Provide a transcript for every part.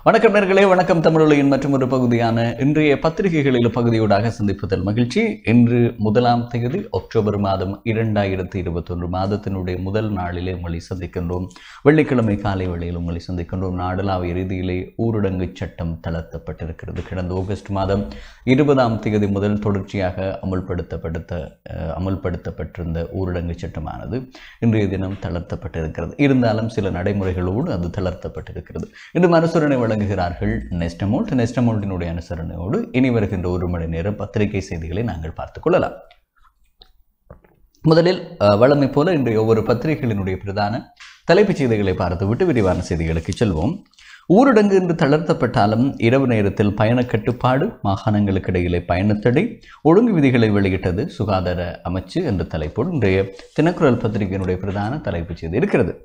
வணக்கம் நேர்களே வணக்கம் தமிழொலியின் மற்றும் ஒரு பகுதியான இன்றைய பத்திரிகைகளில் பகுதியூடாக சந்திப்பதில் மகிழ்ச்சி இன்று முதலாம் தேதி அக்டோபர் மாதம் இரண்டாயிரத்தி இருபத்தொன்று மாதத்தினுடைய முதல் நாளிலே உங்களை சந்திக்கின்றோம் வெள்ளிக்கிழமை காலை வேளையில் உங்களை சந்திக்கின்றோம் நாடளாவிய ரீதியிலே ஊரடங்கு சட்டம் தளர்த்தப்பட்டிருக்கிறது கடந்த ஆகஸ்ட் மாதம் இருபதாம் தேதி முதல் தொடர்ச்சியாக அமுல்படுத்தப்படுத்த அஹ், அமுல்படுத்தப்பட்டிருந்த ஊரடங்கு சட்டமானது இன்றைய தினம் தளர்த்தப்பட்டிருக்கிறது இருந்தாலும் சில நடைமுறைகளோடு அது தளர்த்தப்பட்டிருக்கிறது இன்று அனுசரணை வழங்குகிறார்கள் நெஸ்டமோல்ட் நெஸ்டமோல்ட்டினுடைய அனுசரணையோடு இனி வருகின்ற ஒரு மணி நேரம் பத்திரிகை செய்திகளை நாங்கள் பார்த்துக் கொள்ளலாம் முதலில் அஹ், வழமை போல இன்றைய ஒவ்வொரு பத்திரிகைகளினுடைய பிரதான தலைப்புச் செய்திகளை பார்த்துவிட்டு விரிவான செய்திகளுக்கு செல்வோம் ஊரடங்கு இன்று தளர்த்தப்பட்டாலும் இரவு நேரத்தில் பயண கட்டுப்பாடு மாகாணங்களுக்கு இடையிலே பயணத்தடை ஒழுங்கு விதிகளை வெளியிட்டது சுகாதார அமைச்சு என்ற தலைப்போடு இன்றைய தினக்குரல் பத்திரிகையினுடைய பிரதான தலைப்புச் செய்தி இருக்கிறது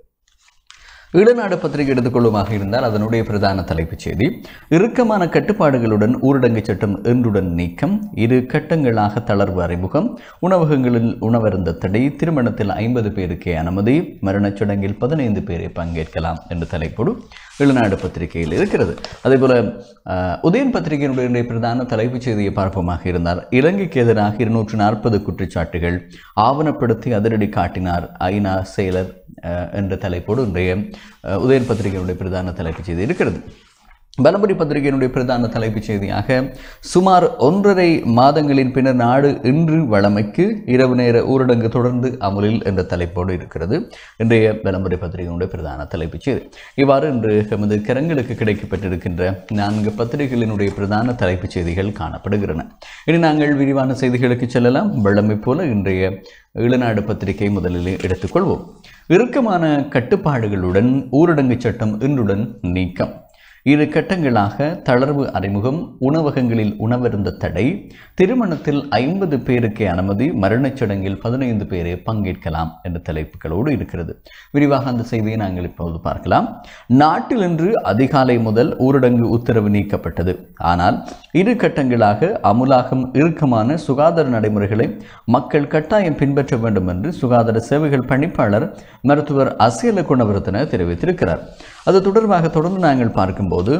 ஈழநாடு பத்திரிகை எடுத்துக்கொள்ளுமாக இருந்தால் அதனுடைய பிரதான தலைப்புச் செய்தி இறுக்கமான கட்டுப்பாடுகளுடன் ஊரடங்கு சட்டம் இன்றுடன் நீக்கம் இரு கட்டங்களாக தளர்வு அறிமுகம் உணவகங்களில் உணவருந்த தடை திருமணத்தில் ஐம்பது பேருக்கே அனுமதி மரணச் சடங்கில் பதினைந்து பேரை பங்கேற்கலாம் என்ற தலைப்போடு ஈழநாடு பத்திரிகையில் இருக்கிறது அதேபோல அஹ், உதயன் பத்திரிகையினுடைய பிரதான தலைப்புச் செய்தியை பார்ப்போமாக இருந்தால் இலங்கைக்கு எதிராக இருநூற்று நாற்பது குற்றச்சாட்டுகள் ஆவணப்படுத்தி அதிரடி காட்டினார் ஐநா செயலர் அஹ், என்ற தலைப்போடு இன்றைய அஹ், உதயன் பத்திரிகையினுடைய பிரதான தலைப்புச் செய்தி இருக்கிறது பலமுறை பத்திரிகையினுடைய பிரதான தலைப்புச் செய்தியாக சுமார் ஒன்றரை மாதங்களின் பின்னர் நாடு இன்று வழமைக்கு இரவு நேர ஊரடங்கு தொடர்ந்து அமலில் என்ற தலைப்போடு இருக்கிறது இன்றைய பலமுறை பத்திரிகையினுடைய பிரதான தலைப்புச் செய்தி இவ்வாறு இன்று எமது கரங்களுக்கு கிடைக்கப்பட்டிருக்கின்ற நான்கு பத்திரிகைகளினுடைய பிரதான தலைப்புச் செய்திகள் காணப்படுகின்றன இனி நாங்கள் விரிவான செய்திகளுக்கு செல்லலாம் வழமை போல இன்றைய ஈழநாடு பத்திரிகை முதலில் எடுத்துக்கொள்வோம் இறுக்கமான கட்டுப்பாடுகளுடன் ஊரடங்கு சட்டம் இன்றுடன் நீக்கம் இரு கட்டங்களாக தளர்வு அறிமுகம் உணவகங்களில் உணவருந்த தடை திருமணத்தில் ஐம்பது பேருக்கே அனுமதி மரணச் சடங்கில் பதினைந்து பேரே பங்கேற்கலாம் என்ற தலைப்புகளோடு இருக்கிறது விரிவாக அந்த செய்தியை நாங்கள் இப்போது பார்க்கலாம் நாட்டில் இன்று அதிகாலை முதல் ஊரடங்கு உத்தரவு நீக்கப்பட்டது ஆனால் இரு கட்டங்களாக அமுலாகும் இறுக்கமான சுகாதார நடைமுறைகளை மக்கள் கட்டாயம் பின்பற்ற வேண்டும் என்று சுகாதார சேவைகள் பணிப்பாளர் மருத்துவர் அசியல குணவர்த்தன தெரிவித்திருக்கிறார் அது தொடர்பாக தொடர்ந்து நாங்கள் பார்க்கும்போது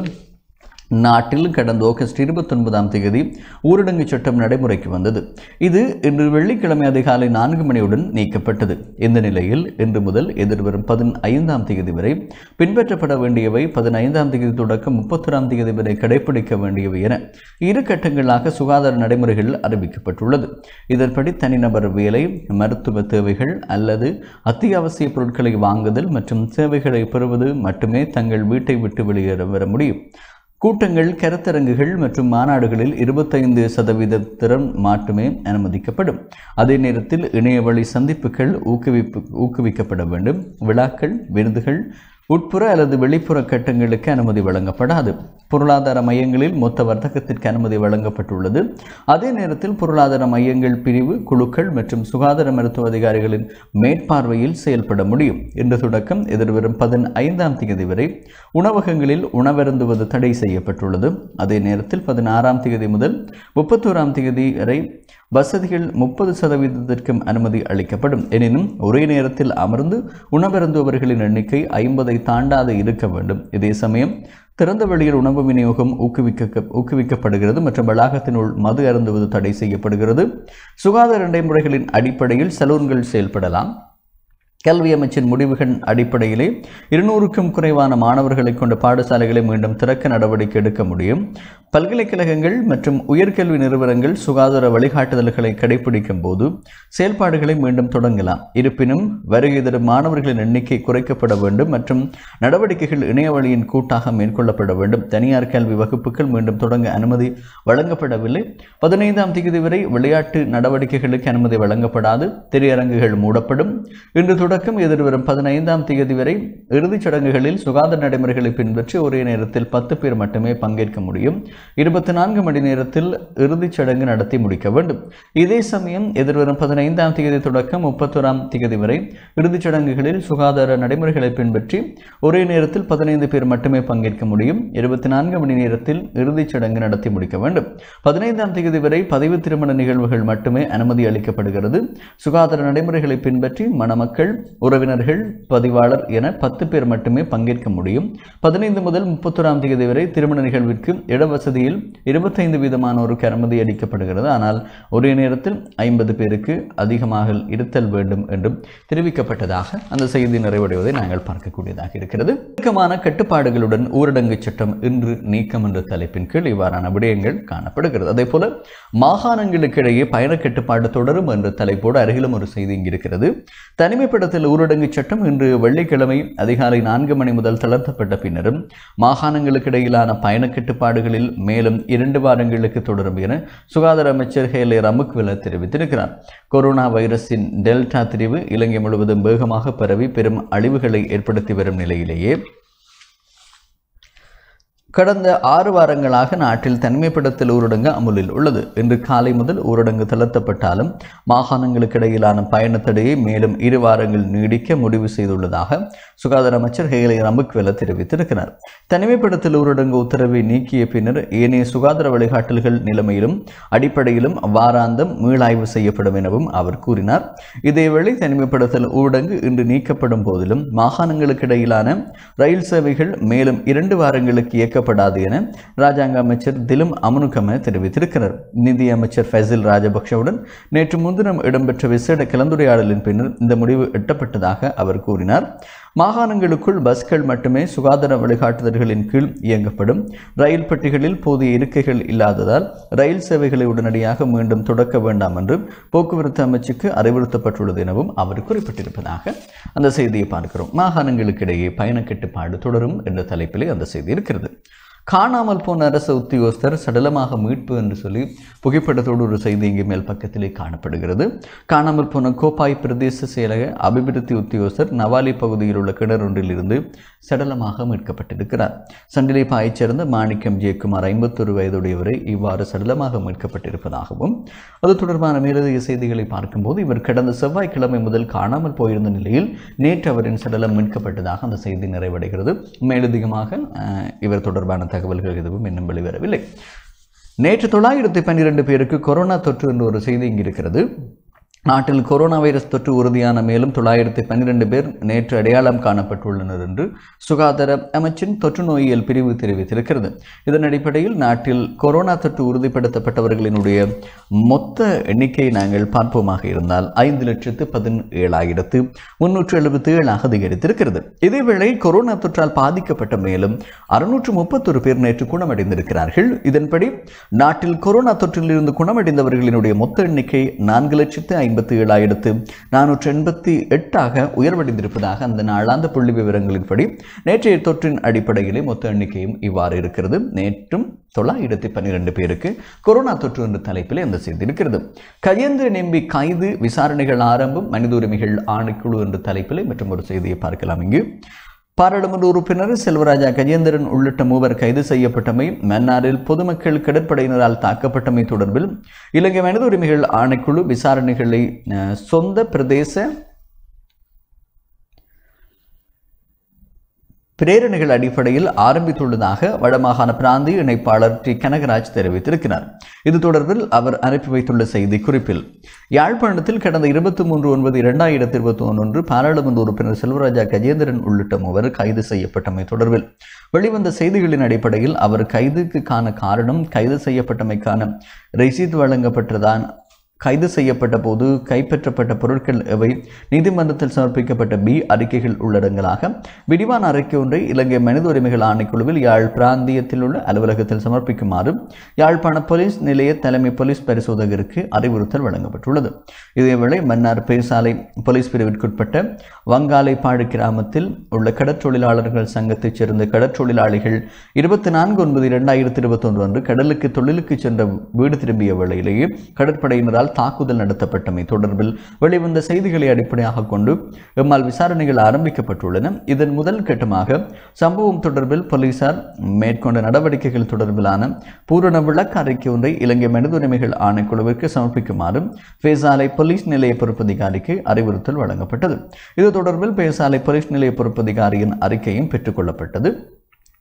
நாட்டில் கடந்த ஆகஸ்ட் இருபத்தொன்பதாம் தேதி ஊரடங்கு சட்டம் நடைமுறைக்கு வந்தது இது இன்று வெள்ளிக்கிழமை அதிகாலை நான்கு மணியுடன் நீக்கப்பட்டது இந்த நிலையில் இன்று முதல் எதிர்வரும் பதினைந்தாம் தேதி வரை பின்பற்றப்பட வேண்டியவை பதினைந்தாம் தேதி தொடக்கம் முப்பத்தொராம் தேதி வரை கடைபிடிக்க வேண்டியவை என இரு கட்டங்களாக சுகாதார நடைமுறைகள் அறிவிக்கப்பட்டுள்ளது இதன்படி தனிநபர் வேலை மருத்துவ தேவைகள் அல்லது அத்தியாவசிய பொருட்களை வாங்குதல் மற்றும் சேவைகளை பெறுவது மட்டுமே தங்கள் வீட்டை விட்டு வெளியேற வர முடியும் கூட்டங்கள் கருத்தரங்குகள் மற்றும் மாநாடுகளில் இருபத்தைந்து சதவீத திறன் மட்டுமே அனுமதிக்கப்படும் அதே நேரத்தில் இணையவழி சந்திப்புகள் ஊக்குவிப்பு ஊக்குவிக்கப்பட வேண்டும் விழாக்கள் விருதுகள் உட்புற அல்லது வெளிப்புற கட்டங்களுக்கு அனுமதி வழங்கப்படாது பொருளாதார மையங்களில் மொத்த வர்த்தகத்திற்கு அனுமதி வழங்கப்பட்டுள்ளது அதே நேரத்தில் பொருளாதார மையங்கள் பிரிவு குழுக்கள் மற்றும் சுகாதார மருத்துவ அதிகாரிகளின் மேற்பார்வையில் செயல்பட முடியும் இன்று தொடக்கம் எதிர்வரும் பதினைந்தாம் தேதி வரை உணவகங்களில் உணவருந்துவது தடை செய்யப்பட்டுள்ளது அதே நேரத்தில் பதினாறாம் தேதி முதல் முப்பத்தோராம் தேதி வரை வசதிகள் முப்பது சதவீதத்திற்கும் அனுமதி அளிக்கப்படும் எனினும் ஒரே நேரத்தில் அமர்ந்து உணவருந்துபவர்களின் எண்ணிக்கை ஐம்பதை தாண்டாது இருக்க வேண்டும் இதே சமயம் திறந்த வெளியில் உணவு விநியோகம் ஊக்குவிக்க ஊக்குவிக்கப்படுகிறது மற்றும் வளாகத்தினுள் மது அருந்துவது தடை செய்யப்படுகிறது சுகாதார நடைமுறைகளின் அடிப்படையில் சலூன்கள் செயல்படலாம் கல்வி அமைச்சின் முடிவுகள் அடிப்படையிலே இருநூறுக்கும் குறைவான மாணவர்களை கொண்ட பாடசாலைகளை மீண்டும் திறக்க நடவடிக்கை எடுக்க முடியும் பல்கலைக்கழகங்கள் மற்றும் உயர்கல்வி நிறுவனங்கள் சுகாதார வழிகாட்டுதல்களை கடைபிடிக்கும் போது செயல்பாடுகளை மீண்டும் தொடங்கலாம் இருப்பினும் வருகை தரும் மாணவர்களின் எண்ணிக்கை குறைக்கப்பட வேண்டும் மற்றும் நடவடிக்கைகள் இணைய வழியின் கூட்டாக மேற்கொள்ளப்பட வேண்டும் தனியார் கல்வி வகுப்புகள் மீண்டும் தொடங்க அனுமதி வழங்கப்படவில்லை பதினைந்தாம் தேதி வரை விளையாட்டு நடவடிக்கைகளுக்கு அனுமதி வழங்கப்படாது திரையரங்குகள் மூடப்படும் இன்று தொடக்கம் எதிர்வரும் பதினைந்தாம் தேதி வரை இறுதிச் சடங்குகளில் சுகாதார நடைமுறைகளை பின்பற்றி ஒரே நேரத்தில் பத்து பேர் மட்டுமே பங்கேற்க முடியும் இருபத்தி நான்கு மணி நேரத்தில் இறுதிச் சடங்கு நடத்தி முடிக்க வேண்டும் இதே சமயம் எதிர்வரும் பதினைந்தாம் தேதி தொடக்கம் முப்பத்தோராம் தேதி வரை இறுதிச் சடங்குகளில் சுகாதார நடைமுறைகளை பின்பற்றி ஒரே நேரத்தில் பதினைந்து பேர் மட்டுமே பங்கேற்க முடியும் இருபத்தி நான்கு மணி நேரத்தில் இறுதிச் சடங்கு நடத்தி முடிக்க வேண்டும் பதினைந்தாம் தேதி வரை பதிவு திருமண நிகழ்வுகள் மட்டுமே அனுமதி அளிக்கப்படுகிறது சுகாதார நடைமுறைகளை பின்பற்றி மணமக்கள் உறவினர்கள் பதிவாளர் என பத்து பேர் மட்டுமே பங்கேற்க முடியும் பதினைந்து முதல் முப்பத்தொராம் தேதி வரை திருமண நிகழ்விற்கு இடவசதியில் இருபத்தைந்து வீதமானோருக்கு அனுமதி அளிக்கப்படுகிறது ஆனால் ஒரே நேரத்தில் ஐம்பது பேருக்கு அதிகமாக இருத்தல் வேண்டும் என்றும் தெரிவிக்கப்பட்டதாக அந்த செய்தி நிறைவடைவதை நாங்கள் பார்க்கக்கூடியதாக இருக்கிறது இறுக்கமான கட்டுப்பாடுகளுடன் ஊரடங்கு சட்டம் இன்று நீக்கம் என்ற தலைப்பின் கீழ் இவ்வாறான விடயங்கள் காணப்படுகிறது அதே போல மாகாணங்களுக்கு இடையே பயண கட்டுப்பாடு தொடரும் என்ற தலைப்போடு அருகிலும் ஒரு செய்தி இங்கு இருக்கிறது தனிமைப்படுத்தல் ஊரடங்கு சட்டம் இன்று வெள்ளிக்கிழமை அதிகாலை நான்கு மணி முதல் தளர்த்தப்பட்ட பின்னரும் மாகாணங்களுக்கு இடையிலான பயண கட்டுப்பாடுகளில் மேலும் இரண்டு வாரங்களுக்கு தொடரும் என சுகாதார அமைச்சர் ஹேலே ரமுக்வில தெரிவித்திருக்கிறார் கொரோனா வைரஸின் டெல்டா திரிவு இலங்கை முழுவதும் வேகமாக பரவி பெரும் அழிவுகளை ஏற்படுத்தி வரும் நிலையிலேயே கடந்த ஆறு வாரங்களாக நாட்டில் தனிமைப்படுத்தல் ஊரடங்கு அமுலில் உள்ளது இன்று காலை முதல் ஊரடங்கு தளர்த்தப்பட்டாலும் மாகாணங்களுக்கு இடையிலான பயணத் தடையை மேலும் இரு வாரங்கள் நீடிக்க முடிவு செய்துள்ளதாக சுகாதார அமைச்சர் ஹேலை ரமுக்வெல தெரிவித்திருக்கிறார் தனிமைப்படுத்தல் ஊரடங்கு உத்தரவை நீக்கிய பின்னர் ஏனைய சுகாதார வழிகாட்டல்கள் நிலைமையிலும் அடிப்படையிலும் வாராந்தம் மீளாய்வு செய்யப்படும் எனவும் அவர் கூறினார் இதேவேளை தனிமைப்படுத்தல் ஊரடங்கு இன்று நீக்கப்படும் போதிலும் மாகாணங்களுக்கு இடையிலான ரயில் சேவைகள் மேலும் இரண்டு வாரங்களுக்கு இயக்க இயக்கப்படாது என ராஜாங்க அமைச்சர் திலும் அமனுகம தெரிவித்திருக்கிறார் நிதி அமைச்சர் ஃபைசில் ராஜபக்ஷவுடன் நேற்று முன்தினம் இடம்பெற்ற விசேட கலந்துரையாடலின் பின்னர் இந்த முடிவு எட்டப்பட்டதாக அவர் கூறினார் மாகாணங்களுக்குள் பஸ்கள் மட்டுமே சுகாதார வழிகாட்டுதல்களின் கீழ் இயங்கப்படும் ரயில் பெட்டிகளில் போதிய இருக்கைகள் இல்லாததால் ரயில் சேவைகளை உடனடியாக மீண்டும் தொடக்க வேண்டாம் என்று போக்குவரத்து அமைச்சுக்கு அறிவுறுத்தப்பட்டுள்ளது எனவும் அவர் குறிப்பிட்டிருப்பதாக அந்த செய்தியை பார்க்கிறோம் மாகாணங்களுக்கு இடையே பயண கட்டுப்பாடு தொடரும் என்ற தலைப்பிலே அந்த செய்தி இருக்கிறது காணாமல் போன அரசு உத்தியோகஸ்தர் சடலமாக மீட்பு என்று சொல்லி புகைப்படத்தோடு ஒரு செய்தி இங்கே மேல் பக்கத்திலே காணப்படுகிறது காணாமல் போன கோப்பாய் பிரதேச செயலக அபிவிருத்தி உத்தியோகஸ்தர் நவாலி பகுதியில் உள்ள கிணறு ஒன்றில் இருந்து சடலமாக மீட்கப்பட்டிருக்கிறார் சண்டிலிப்பாயைச் சேர்ந்த மாணிக்கம் ஜெயக்குமார் ஐம்பத்தொரு வயதுடையவரை இவ்வாறு சடலமாக மீட்கப்பட்டிருப்பதாகவும் அது தொடர்பான மேலதிக செய்திகளை பார்க்கும்போது இவர் கடந்த செவ்வாய்க்கிழமை முதல் காணாமல் போயிருந்த நிலையில் நேற்று அவரின் சடலம் மீட்கப்பட்டதாக அந்த செய்தி நிறைவடைகிறது மேலதிகமாக அஹ், இவர் தொடர்பான தகவல்கள் எதுவும் இன்னும் வெளிவரவில்லை நேற்று தொள்ளாயிரத்தி பன்னிரெண்டு பேருக்கு கொரோனா தொற்று என்ற ஒரு செய்தி இங்கு இருக்கிறது நாட்டில் கொரோனா வைரஸ் தொற்று உறுதியான மேலும் தொள்ளாயிரத்தி பன்னிரெண்டு பேர் நேற்று அடையாளம் காணப்பட்டுள்ளனர் என்று சுகாதார அமைச்சின் தொற்று நோயியல் பிரிவு தெரிவித்திருக்கிறது இதன் அடிப்படையில் நாட்டில் கொரோனா தொற்று உறுதிப்படுத்தப்பட்டவர்களினுடைய மொத்த எண்ணிக்கையை நாங்கள் பார்ப்போமாக இருந்தால் ஐந்து லட்சத்து பதினேழாயிரத்து முன்னூற்று எழுபத்தி ஏழாக அதிகரித்திருக்கிறது இதேவேளை கொரோனா தொற்றால் பாதிக்கப்பட்ட மேலும் அறுநூற்று முப்பத்தொரு பேர் நேற்று குணமடைந்திருக்கிறார்கள் இதன்படி நாட்டில் கொரோனா தொற்றிலிருந்து குணமடைந்தவர்களினுடைய மொத்த எண்ணிக்கை நான்கு லட்சத்து ஐம்பத்தி ஏழாயிரத்து நானூற்று எண்பத்தி எட்டாக உயர்வடைந்திருப்பதாக அந்த நாளாந்த புள்ளி விவரங்களின்படி நேற்றைய தொற்றின் அடிப்படையிலே மொத்த எண்ணிக்கையும் இவ்வாறு இருக்கிறது நேற்றும் தொள்ளாயிரத்தி பன்னிரெண்டு பேருக்கு கொரோனா தொற்று என்ற தலைப்பில் அந்த செய்தி இருக்கிறது கஜேந்திர நெம்பி கைது விசாரணைகள் ஆரம்பம் மனித உரிமைகள் ஆணைக்குழு என்ற தலைப்பில் மற்றும் ஒரு செய்தியை பார்க்கலாம் இங்கு பாராளுமன்ற உறுப்பினர் செல்வராஜா கஜேந்திரன் உள்ளிட்ட மூவர் கைது செய்யப்பட்டமை மன்னாரில் பொதுமக்கள் கடற்படையினரால் தாக்கப்பட்டமை தொடர்பில் இலங்கை மனித உரிமைகள் ஆணைக்குழு விசாரணைகளை அஹ், சொந்த பிரதேச பிரேரணைகள் அடிப்படையில் ஆரம்பித்துள்ளதாக வடமாகாண பிராந்திய இணைப்பாளர் டி கனகராஜ் தெரிவித்திருக்கிறார் இது தொடர்பில் அவர் அனுப்பி வைத்துள்ள செய்தி குறிப்பில் யாழ்ப்பாணத்தில் கடந்த இருபத்தி மூன்று ஒன்பது இரண்டாயிரத்தி இருபத்தி ஒன்று பாராளுமன்ற உறுப்பினர் செல்வராஜா கஜேந்திரன் உள்ளிட்ட மூவர் கைது செய்யப்பட்டமை தொடர்பில் வெளிவந்த செய்திகளின் அடிப்படையில் அவர் கைதுக்கான காரணம் கைது செய்யப்பட்டமைக்கான ரசீது வழங்கப்பட்டதான் கைது செய்யப்பட்ட போது கைப்பற்றப்பட்ட பொருட்கள் எவை நீதிமன்றத்தில் சமர்ப்பிக்கப்பட்ட பி அறிக்கைகள் உள்ளடங்கலாக விரிவான அறிக்கை ஒன்றை இலங்கை மனித உரிமைகள் ஆணைக்குழுவில் யாழ் பிராந்தியத்தில் உள்ள அலுவலகத்தில் சமர்ப்பிக்குமாறு யாழ்ப்பாண போலீஸ் நிலைய தலைமை போலீஸ் பரிசோதகருக்கு அறிவுறுத்தல் வழங்கப்பட்டுள்ளது இதேவேளை மன்னார் பேசாலை போலீஸ் பிரிவிற்குட்பட்ட வங்காலைப்பாடு கிராமத்தில் உள்ள கடற்றொழிலாளர்கள் சங்கத்தைச் சேர்ந்த கடற்றொழிலாளிகள் இருபத்தி நான்கு ஒன்பது இரண்டாயிரத்தி இருபத்தொன்று அன்று கடலுக்கு தொழிலுக்கு சென்ற வீடு திரும்பிய வேளையிலேயே கடற்படையினரால் தாக்குதல் நடத்தப்பட்டமை தொடர்பில் வெளிவந்த செய்திகளை அடிப்படையாக கொண்டு எம்மால் விசாரணைகள் ஆரம்பிக்கப்பட்டுள்ளன இதன் முதல் கட்டமாக சம்பவம் தொடர்பில் போலீசார் மேற்கொண்ட நடவடிக்கைகள் தொடர்பிலான பூரண விளக்க அறிக்கை ஒன்றை இலங்கை மனித உரிமைகள் ஆணைக்குழுவிற்கு சமர்ப்பிக்குமாறு பேசாலை போலீஸ் நிலைய பொறுப்பதிகாரிக்கு அறிவுறுத்தல் வழங்கப்பட்டது இது தொடர்பில் பேசாலை போலீஸ் நிலைய பொறுப்பதிகாரியின் அறிக்கையும் பெற்றுக்கொள்ளப்பட்டது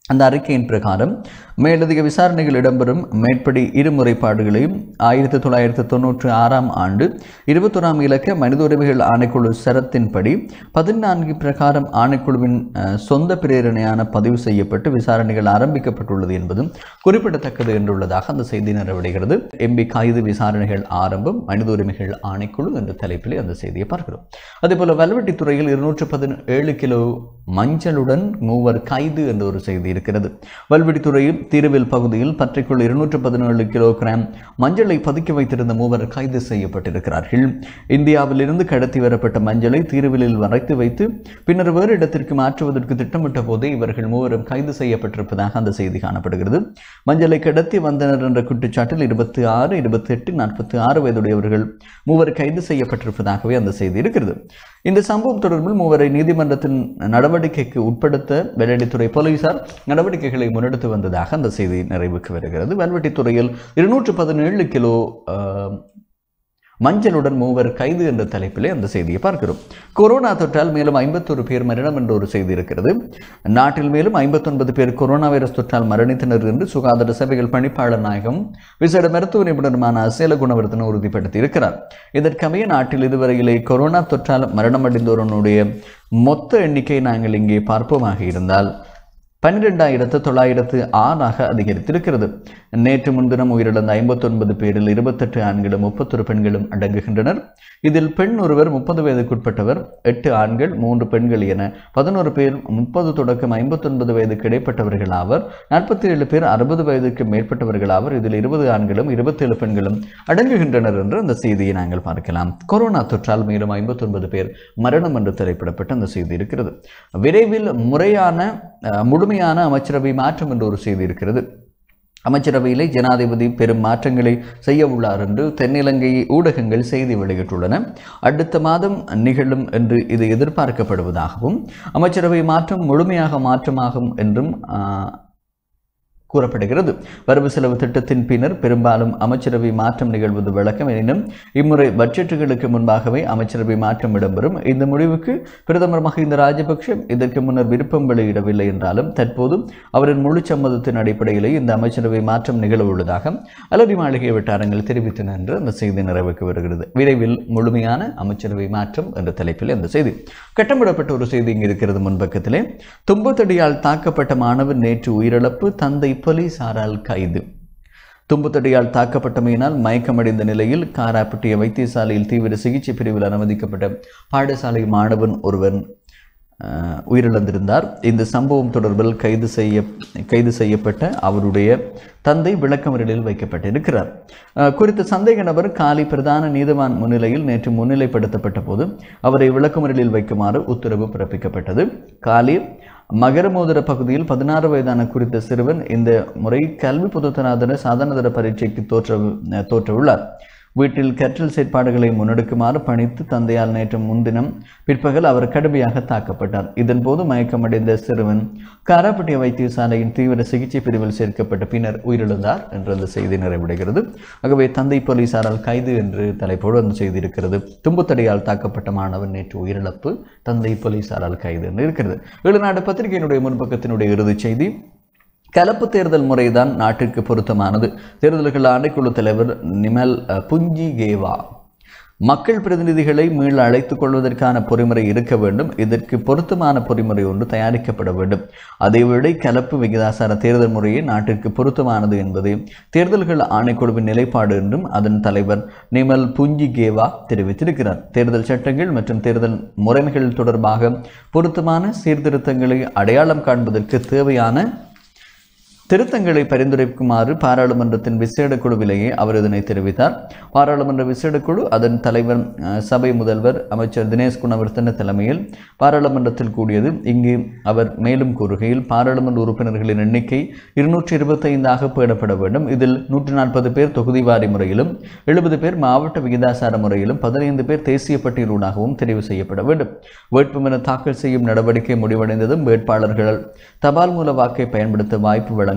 அந்த அறிக்கையின் பிரகாரம் மேலதிக விசாரணைகள் இடம்பெறும் மேற்படி இரு முறைப்பாடுகளையும் ஆயிரத்தி தொள்ளாயிரத்தி தொண்ணூற்றி ஆறாம் ஆண்டு இருபத்தொராம் இலக்க மனித உரிமைகள் ஆணைக்குழு சரத்தின்படி பதினான்கு பிரகாரம் ஆணைக்குழுவின் அஹ், சொந்த பிரேரணையான பதிவு செய்யப்பட்டு விசாரணைகள் ஆரம்பிக்கப்பட்டுள்ளது என்பதும் குறிப்பிடத்தக்கது என்றுள்ளதாக அந்த செய்தி நிறைவடைகிறது எம்பி கைது விசாரணைகள் ஆரம்பம் மனித உரிமைகள் ஆணைக்குழு என்ற தலைப்பிலே அந்த செய்தியை பார்க்கிறோம் அதேபோல வல்வெட்டித்துறையில் இருநூற்று பதினேழு கிலோ மஞ்சளுடன் மூவர் கைது என்ற ஒரு செய்தி இருக்கிறது வல்வெட்டித்துறையில் தீருவில் பகுதியில் பற்றைக்குள் இருநூற்று பதினேழு கிலோகிராம் மஞ்சளை பதுக்கி வைத்திருந்த மூவர் கைது செய்யப்பட்டிருக்கிறார்கள் இந்தியாவிலிருந்து கடத்தி வரப்பட்ட மஞ்சளை தீருவிலில் வரைத்து வைத்து பின்னர் வேறு இடத்திற்கு மாற்றுவதற்கு திட்டமிட்ட போதே இவர்கள் மூவரும் கைது செய்யப்பட்டிருப்பதாக அந்த செய்தி காணப்படுகிறது மஞ்சளை கடத்தி வந்தனர் என்ற குற்றச்சாட்டில் இருபத்தி ஆறு இருபத்தி எட்டு நாற்பத்தி ஆறு வயதுடையவர்கள் மூவர் கைது செய்யப்பட்டிருப்பதாகவே அந்த செய்தி இருக்கிறது இந்த சம்பவம் தொடர்பில் மூவரை நீதிமன்றத்தின் நடவடிக்கைக்கு உட்படுத்த வெள்ளடித்துறை போலீசார் நடவடிக்கைகளை முன்னெடுத்து வந்ததாக அந்த செய்தி நிறைவுக்கு வருகிறது வல்வெட்டித்துறையில் இருநூற்று பதினேழு கிலோ ஆஹ், மஞ்சளுடன் மூவர் கைது என்ற தலைப்பிலே அந்த செய்தியை பார்க்கிறோம் கொரோனா தொற்றால் மேலும் ஐம்பத்தொரு பேர் மரணம் என்ற ஒரு செய்தி இருக்கிறது நாட்டில் மேலும் ஐம்பத்தொன்பது பேர் கொரோனா வைரஸ் தொற்றால் மரணித்தனர் என்று சுகாதார சேவைகள் பணிப்பாளர் நாயகம் விசேட மருத்துவ நிபுணருமான அசேல குணவர்தன உறுதிப்படுத்தி இருக்கிறார் இதற்கமைய நாட்டில் இதுவரையிலே கொரோனா தொற்றால் மரணமடைந்தோருடைய மொத்த எண்ணிக்கை நாங்கள் இங்கே பார்ப்போமாக இருந்தால் பன்னிரெண்டாயிரத்து தொள்ளாயிரத்து ஆறாக அதிகரித்திருக்கிறது நேற்று முன்தினம் உயிரிழந்த ஐம்பத்தொன்பது பேரில் இருபத்தெட்டு ஆண்களும் முப்பத்தொரு பெண்களும் அடங்குகின்றனர் இதில் பெண் ஒருவர் முப்பது வயதுக்குட்பட்டவர் எட்டு ஆண்கள் மூன்று பெண்கள் என பதினோரு பேர் முப்பது தொடக்கம் ஐம்பத்தொன்பது வயதுக்கு இடைப்பட்டவர்கள் ஆவர் நாற்பத்தி ஏழு பேர் அறுபது வயதுக்கு மேற்பட்டவர்கள் ஆவர் இதில் இருபது ஆண்களும் இருபத்தேழு பெண்களும் அடங்குகின்றனர் என்று அந்த செய்தியை நாங்கள் பார்க்கலாம் கொரோனா தொற்றால் மேலும் ஐம்பத்தொன்பது பேர் மரணம் என்று திரைப்படப்பட்ட அந்த செய்தி இருக்கிறது விரைவில் முறையான அஹ், முழுமையான அமைச்சரவை மாற்றம் என்ற ஒரு செய்தி இருக்கிறது அமைச்சரவையிலே ஜனாதிபதி பெரும் மாற்றங்களை செய்ய உள்ளார் என்று தென்னிலங்கை ஊடகங்கள் செய்தி வெளியிட்டுள்ளன அடுத்த மாதம் நிகழும் என்று இது எதிர்பார்க்கப்படுவதாகவும் அமைச்சரவை மாற்றம் முழுமையாக மாற்றமாகும் என்றும் ஆஹ், கூறப்படுகிறது வரவு செலவு திட்டத்தின் பின்னர் பெரும்பாலும் அமைச்சரவை மாற்றம் நிகழ்வது வழக்கம் எனினும் இம்முறை பட்ஜெட்டுகளுக்கு முன்பாகவே அமைச்சரவை மாற்றம் இடம்பெறும் இந்த முடிவுக்கு பிரதமர் மஹிந்த ராஜபக்ஷ இதற்கு முன்னர் விருப்பம் வெளியிடவில்லை என்றாலும் தற்போது அவரின் முழு சம்மதத்தின் அடிப்படையிலே இந்த அமைச்சரவை மாற்றம் நிகழ உள்ளதாக அலரி மாளிகை வட்டாரங்கள் தெரிவித்தன என்று அந்த செய்தி நிறைவுக்கு வருகிறது விரைவில் முழுமையான அமைச்சரவை மாற்றம் என்ற தலைப்பில் அந்த செய்தி கட்டமிடப்பட்ட ஒரு செய்தி இங்கு இருக்கிறது முன்பக்கத்திலே தும்பத்தடியால் தாக்கப்பட்ட மாணவன் நேற்று உயிரிழப்பு தந்தை போலீசாரால் கைது தும்புத்தடியால் தாக்கப்பட்டமையினால் மயக்கமடைந்த நிலையில் காராப்பட்டிய வைத்தியசாலையில் தீவிர சிகிச்சை பிரிவில் அனுமதிக்கப்பட்ட பாடசாலை மாணவன் ஒருவன் அஹ், உயிரிழந்திருந்தார் இந்த சம்பவம் தொடர்பில் கைது செய்ய கைது செய்யப்பட்ட அவருடைய தந்தை விளக்கமறியலில் வைக்கப்பட்டிருக்கிறார் அஹ், குறித்த சந்தேக நபர் காலி பிரதான நீதவான் முன்னிலையில் நேற்று முன்னிலைப்படுத்தப்பட்ட போது அவரை விளக்கமறியலில் வைக்குமாறு உத்தரவு பிறப்பிக்கப்பட்டது காலி மகரமோதர பகுதியில் பதினாறு வயதான குறித்த சிறுவன் இந்த முறை கல்வி பொதுத்தராதர சாதாரணதர பரீட்சைக்கு தோற்ற தோற்றவுள்ளார் வீட்டில் கற்றல் செயற்பாடுகளை முன்னெடுக்குமாறு பணித்து தந்தையால் நேற்று முன்தினம் பிற்பகல் அவர் கடுமையாக தாக்கப்பட்டார் இதன்போது மயக்கமடைந்த சிறுவன் காராப்பட்டிய வைத்தியசாலையின் தீவிர சிகிச்சை பிரிவில் சேர்க்கப்பட்ட பின்னர் உயிரிழந்தார் என்ற அந்த செய்தி நிறைவடைகிறது ஆகவே தந்தை போலீசாரால் கைது என்று தலைப்போடு அந்த செய்தி இருக்கிறது தும்புத்தடியால் தாக்கப்பட்ட மாணவன் நேற்று உயிரிழப்பு தந்தை போலீசாரால் கைது என்று இருக்கிறது வெளிநாடு பத்திரிகையினுடைய முன்பக்கத்தினுடைய இறுதிச் செய்தி கலப்பு தேர்தல் முறைதான் நாட்டிற்கு பொருத்தமானது தேர்தல்கள் ஆணைக்குழு தலைவர் நிமல் அஹ், புஞ்சி கேவா மக்கள் பிரதிநிதிகளை மீள அழைத்துக் கொள்வதற்கான பொறிமுறை இருக்க வேண்டும் இதற்கு பொருத்தமான பொறிமுறை ஒன்று தயாரிக்கப்பட வேண்டும் அதேவேளை கலப்பு விகிதாசார தேர்தல் முறையே நாட்டிற்கு பொருத்தமானது என்பது தேர்தல்கள் ஆணைக்குழுவின் நிலைப்பாடு என்றும் அதன் தலைவர் நிமல் புஞ்சி கேவா தெரிவித்திருக்கிறார் தேர்தல் சட்டங்கள் மற்றும் தேர்தல் முறைமைகள் தொடர்பாக பொருத்தமான சீர்திருத்தங்களை அடையாளம் காண்பதற்கு தேவையான திருத்தங்களை பரிந்துரைக்குமாறு பாராளுமன்றத்தின் விசேட குழுவிலேயே அவர் இதனை தெரிவித்தார் பாராளுமன்ற விசேட குழு அதன் தலைவர் அஹ், சபை முதல்வர் அமைச்சர் தினேஷ் குணவர்த்தன தலைமையில் பாராளுமன்றத்தில் கூடியது இங்கு அவர் மேலும் கூறுகையில் பாராளுமன்ற உறுப்பினர்களின் எண்ணிக்கை இருநூற்றி இருபத்தைந்தாக பேணப்பட வேண்டும் இதில் நூற்றி நாற்பது பேர் தொகுதிவாரி முறையிலும் எழுபது பேர் மாவட்ட விகிதாசார முறையிலும் பதினைந்து பேர் தேசிய பட்டியலூடாகவும் தெரிவு செய்யப்பட வேண்டும் வேட்புமனு தாக்கல் செய்யும் நடவடிக்கை முடிவடைந்ததும் வேட்பாளர்கள் தபால் மூல வாக்கை பயன்படுத்த வாய்ப்பு வழங்க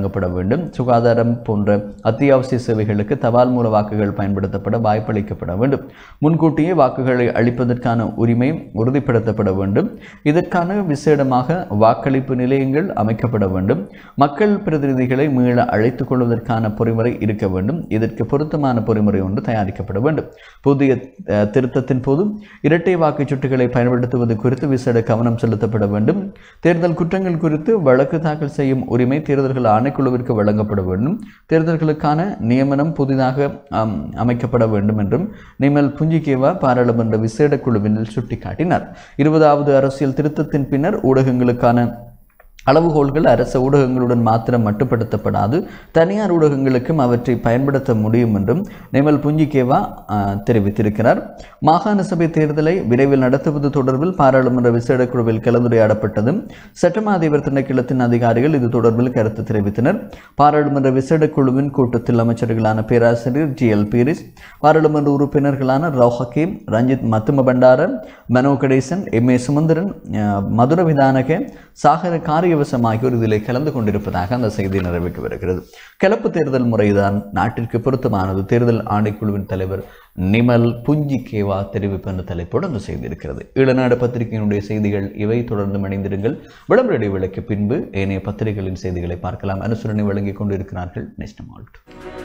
வழங்கப்பட வேண்டும் சுகாதாரம் போன்ற அத்தியாவசிய சேவைகளுக்கு தபால் மூல வாக்குகள் பயன்படுத்தப்பட வாய்ப்பளிக்கப்பட வேண்டும் முன்கூட்டியே வாக்குகளை அளிப்பதற்கான உரிமை உறுதிப்படுத்தப்பட வேண்டும் இதற்கான விசேடமாக வாக்களிப்பு நிலையங்கள் அமைக்கப்பட வேண்டும் மக்கள் பிரதிநிதிகளை மீள அழைத்துக் கொள்வதற்கான பொறிமுறை இருக்க வேண்டும் இதற்கு பொருத்தமான பொறிமுறை ஒன்று தயாரிக்கப்பட வேண்டும் புதிய அஹ், திருத்தத்தின் போது இரட்டை வாக்குச்சீட்டுகளை பயன்படுத்துவது குறித்து விசேட கவனம் செலுத்தப்பட வேண்டும் தேர்தல் குற்றங்கள் குறித்து வழக்கு தாக்கல் செய்யும் உரிமை தேர்தல்கள் ஆணைக்குழுவிற்கு வழங்கப்பட வேண்டும் தேர்தல்களுக்கான நியமனம் புதிதாக ஆம், அமைக்கப்பட வேண்டும் என்றும் நிமல் புஞ்சிகேவா பாராளுமன்ற விசேட குழுவினர் சுட்டிக்காட்டினார் இருபதாவது அரசியல் திருத்தத்தின் பின்னர் ஊடகங்களுக்கான அளவுகோல்கள் அரச ஊடகங்களுடன் மாத்திரம் மட்டுப்படுத்தப்படாது தனியார் ஊடகங்களுக்கும் அவற்றை பயன்படுத்த முடியும் என்றும் நிமல் புஞ்சிகேவா ஆ, தெரிவித்திருக்கிறார் மாகாண சபை தேர்தலை விரைவில் நடத்துவது தொடர்பில் பாராளுமன்ற விசேட குழுவில் கலந்துரையாடப்பட்டதும் சட்டமா அதிபர் திணைக்களத்தின் அதிகாரிகள் இது தொடர்பில் கருத்து தெரிவித்தனர் பாராளுமன்ற விசேட குழுவின் கூட்டத்தில் அமைச்சர்களான பேராசிரியர் ஜி எல் பீரிஸ் பாராளுமன்ற உறுப்பினர்களான ரவ் ஹக்கீம் ரஞ்சித் மத்தும பண்டார மனோ கணேசன் எம் ஏ சுமந்திரன் அஹ், மதுர விதானக சாகர காரியவசம் ஆகியோர் இதில் கலந்து கொண்டிருப்பதாக அந்த செய்தி நிறைவுக்கு வருகிறது கலப்பு தேர்தல் முறைதான் நாட்டிற்கு பொருத்தமானது தேர்தல் ஆணைக்குழுவின் தலைவர் நிமல் புஞ்சி கேவா தெரிவிப்பு என்ற தலைப்போடு அந்த செய்தி இருக்கிறது ஈழநாடு பத்திரிகையினுடைய செய்திகள் இவை தொடர்ந்து இணைந்திருங்கள் விளம்பர இடைவேளைக்கு பின்பு ஏனைய பத்திரிகைகளின் செய்திகளை பார்க்கலாம் அனுசரணை வழங்கிக் கொண்டிருக்கிறார்கள் நெஸ்ட் மால்ட்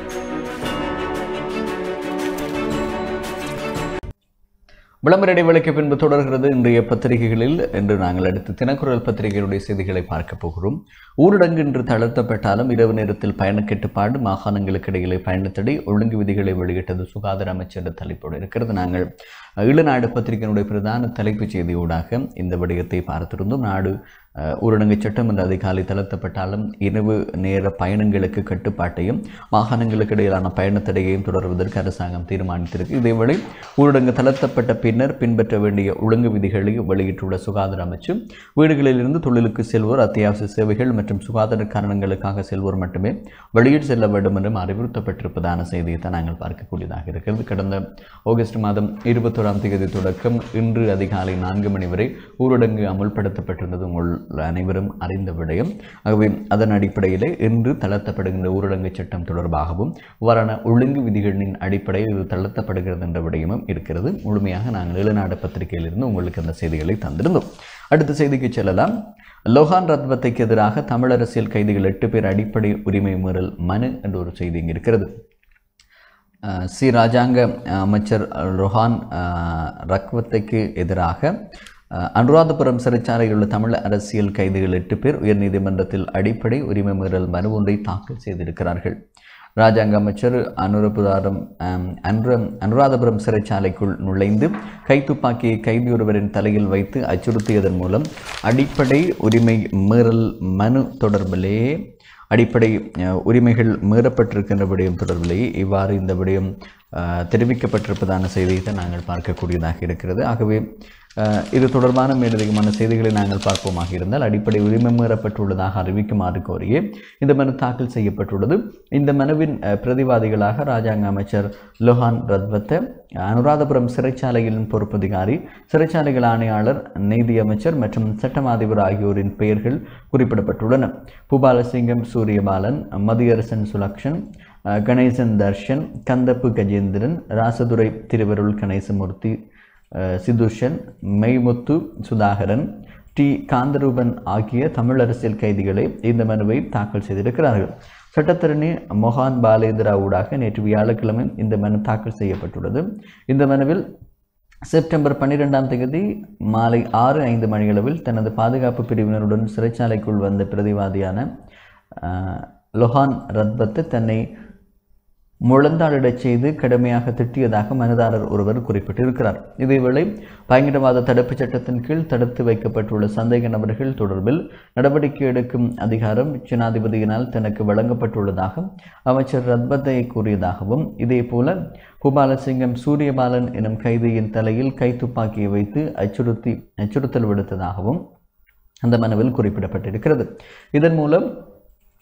விளம்பர இடைவேளைக்கு பின்பு தொடர்கிறது இன்றைய பத்திரிகைகளில் இன்று நாங்கள் அடுத்து தினக்குரல் பத்திரிகைகளுடைய செய்திகளை பார்க்க போகிறோம் ஊரடங்கு இன்று தளர்த்தப்பட்டாலும் இரவு நேரத்தில் பயணக் கட்டுப்பாடு மாகாணங்களுக்கு இடையிலே பயணத்தடை ஒழுங்கு விதிகளை வெளியிட்டது சுகாதார அமைச்சர் தலைப்போடு இருக்கிறது நாங்கள் ஈழநாடு பத்திரிகையினுடைய பிரதான தலைப்புச் செய்தியூடாக இந்த விடயத்தை பார்த்திருந்தோம் நாடு அஹ், ஊரடங்கு சட்டம் என்ற அதிகாலை தளர்த்தப்பட்டாலும் இரவு நேர பயணங்களுக்கு கட்டுப்பாட்டையும் மாகாணங்களுக்கு இடையிலான பயணத்தடையையும் தொடர்வதற்கு அரசாங்கம் தீர்மானித்திருக்கு இதேவேளை ஊரடங்கு தளர்த்தப்பட்ட பின்னர் பின்பற்ற வேண்டிய ஒழுங்கு விதிகளை வெளியிட்டுள்ள சுகாதார அமைச்சு வீடுகளிலிருந்து தொழிலுக்கு செல்வோர் அத்தியாவசிய சேவைகள் மற்றும் சுகாதார காரணங்களுக்காக செல்வோர் மட்டுமே வெளியில் செல்ல வேண்டும் என்றும் அறிவுறுத்தப்பட்டிருப்பதான செய்தியை தான் நாங்கள் பார்க்கக்கூடியதாக இருக்கிறது கடந்த ஆகஸ்ட் மாதம் இருபத்தோராம் தேதி தொடக்கம் இன்று அதிகாலை நான்கு மணி வரை ஊரடங்கு அமுல்படுத்தப்பட்டிருந்தது உங்கள் அனைவரும் அறிந்த விடயம் ஆகவே அதன் அடிப்படையிலே இன்று தளர்த்தப்படுகின்ற ஊரடங்கு சட்டம் தொடர்பாகவும் இவ்வாறான ஒழுங்கு விதிகளின் அடிப்படையில் இது தளர்த்தப்படுகிறது என்ற விடயமும் இருக்கிறது முழுமையாக நாங்கள் இளநாடு பத்திரிகையிலிருந்து உங்களுக்கு அந்த செய்திகளை தந்திருந்தோம் அடுத்த செய்திக்கு செல்லலாம் லோகான் ரத்வத்தைக்கு எதிராக தமிழ் அரசியல் கைதிகள் எட்டு பேர் அடிப்படை உரிமை மீறல் மனு என்ற ஒரு செய்தி இங்கு இருக்கிறது அஹ் சி ராஜாங்க அஹ், அமைச்சர் ரொஹான் அஹ், ரக்வத்தைக்கு எதிராக அஹ், அனுராதபுரம் சிறைச்சாலையில் உள்ள தமிழ் அரசியல் கைதிகள் எட்டு பேர் உயர்நீதிமன்றத்தில் அடிப்படை உரிமை மீறல் மனு ஒன்றை தாக்கல் செய்திருக்கிறார்கள் ராஜாங்க அமைச்சர் அனுரபுதாரம் அம், அனுர அனுராதபுரம் சிறைச்சாலைக்குள் நுழைந்து கைத்துப்பாக்கியை கைதி ஒருவரின் தலையில் வைத்து அச்சுறுத்தியதன் மூலம் அடிப்படை உரிமை மீறல் மனு தொடர்பிலே அடிப்படை அஹ், உரிமைகள் மீறப்பட்டிருக்கின்ற விடயம் தொடர்பிலேயே இவ்வாறு இந்த விடயம் அஹ், தெரிவிக்கப்பட்டிருப்பதான செய்தியை தான் நாங்கள் பார்க்கக்கூடியதாக இருக்கிறது ஆகவே அஹ், இது தொடர்பான மேலதிகமான செய்திகளை நாங்கள் பார்ப்போமாக இருந்தால் அடிப்படை உரிமை மீறப்பட்டுள்ளதாக அறிவிக்குமாறு கோரியே இந்த மனு தாக்கல் செய்யப்பட்டுள்ளது இந்த மனுவின் அஹ், பிரதிவாதிகளாக ராஜாங்க அமைச்சர் லோஹான் ரத்வத்த அனுராதபுரம் சிறைச்சாலையின் பொறுப்பதிகாரி சிறைச்சாலைகள் ஆணையாளர் நீதி அமைச்சர் மற்றும் சட்டம் அதிபர் ஆகியோரின் பெயர்கள் குறிப்பிடப்பட்டுள்ளன பூபாலசிங்கம் சூரியபாலன் மதியரசன் சுலக்ஷன் அஹ், கணேசன் தர்ஷன் கந்தப்பு கஜேந்திரன் ராசதுரை திருவருள் கணேசமூர்த்தி அஹ், சிதுஷன் மெய்முத்து சுதாகரன் டி காந்தரூபன் ஆகிய தமிழ் அரசியல் கைதிகளை இந்த மனுவை தாக்கல் செய்திருக்கிறார்கள் சட்டத்தரணி மொஹான் பாலேந்திரா ஊடாக நேற்று வியாழக்கிழமை இந்த மனு தாக்கல் செய்யப்பட்டுள்ளது இந்த மனுவில் செப்டம்பர் பன்னிரெண்டாம் தேதி மாலை ஆறு ஐந்து மணியளவில் தனது பாதுகாப்பு பிரிவினருடன் சிறைச்சாலைக்குள் வந்த பிரதிவாதியான அஹ், லொஹான் ரத்பத்து தன்னை முழந்தாளிடச் செய்து கடுமையாக திட்டியதாக மனுதாரர் ஒருவர் குறிப்பிட்டிருக்கிறார் இதேவேளை பயங்கரவாத தடுப்புச் சட்டத்தின் கீழ் தடுத்து வைக்கப்பட்டுள்ள சந்தேக நபர்கள் தொடர்பில் நடவடிக்கை எடுக்கும் அதிகாரம் ஜனாதிபதியினால் தனக்கு வழங்கப்பட்டுள்ளதாக அமைச்சர் ரத்பத்தை கூறியதாகவும் இதேபோல பூபாலசிங்கம் சூரியபாலன் எனும் கைதியின் தலையில் கைத்துப்பாக்கியை வைத்து அச்சுறுத்தி அச்சுறுத்தல் விடுத்ததாகவும் அந்த மனுவில் குறிப்பிடப்பட்டிருக்கிறது இதன் மூலம்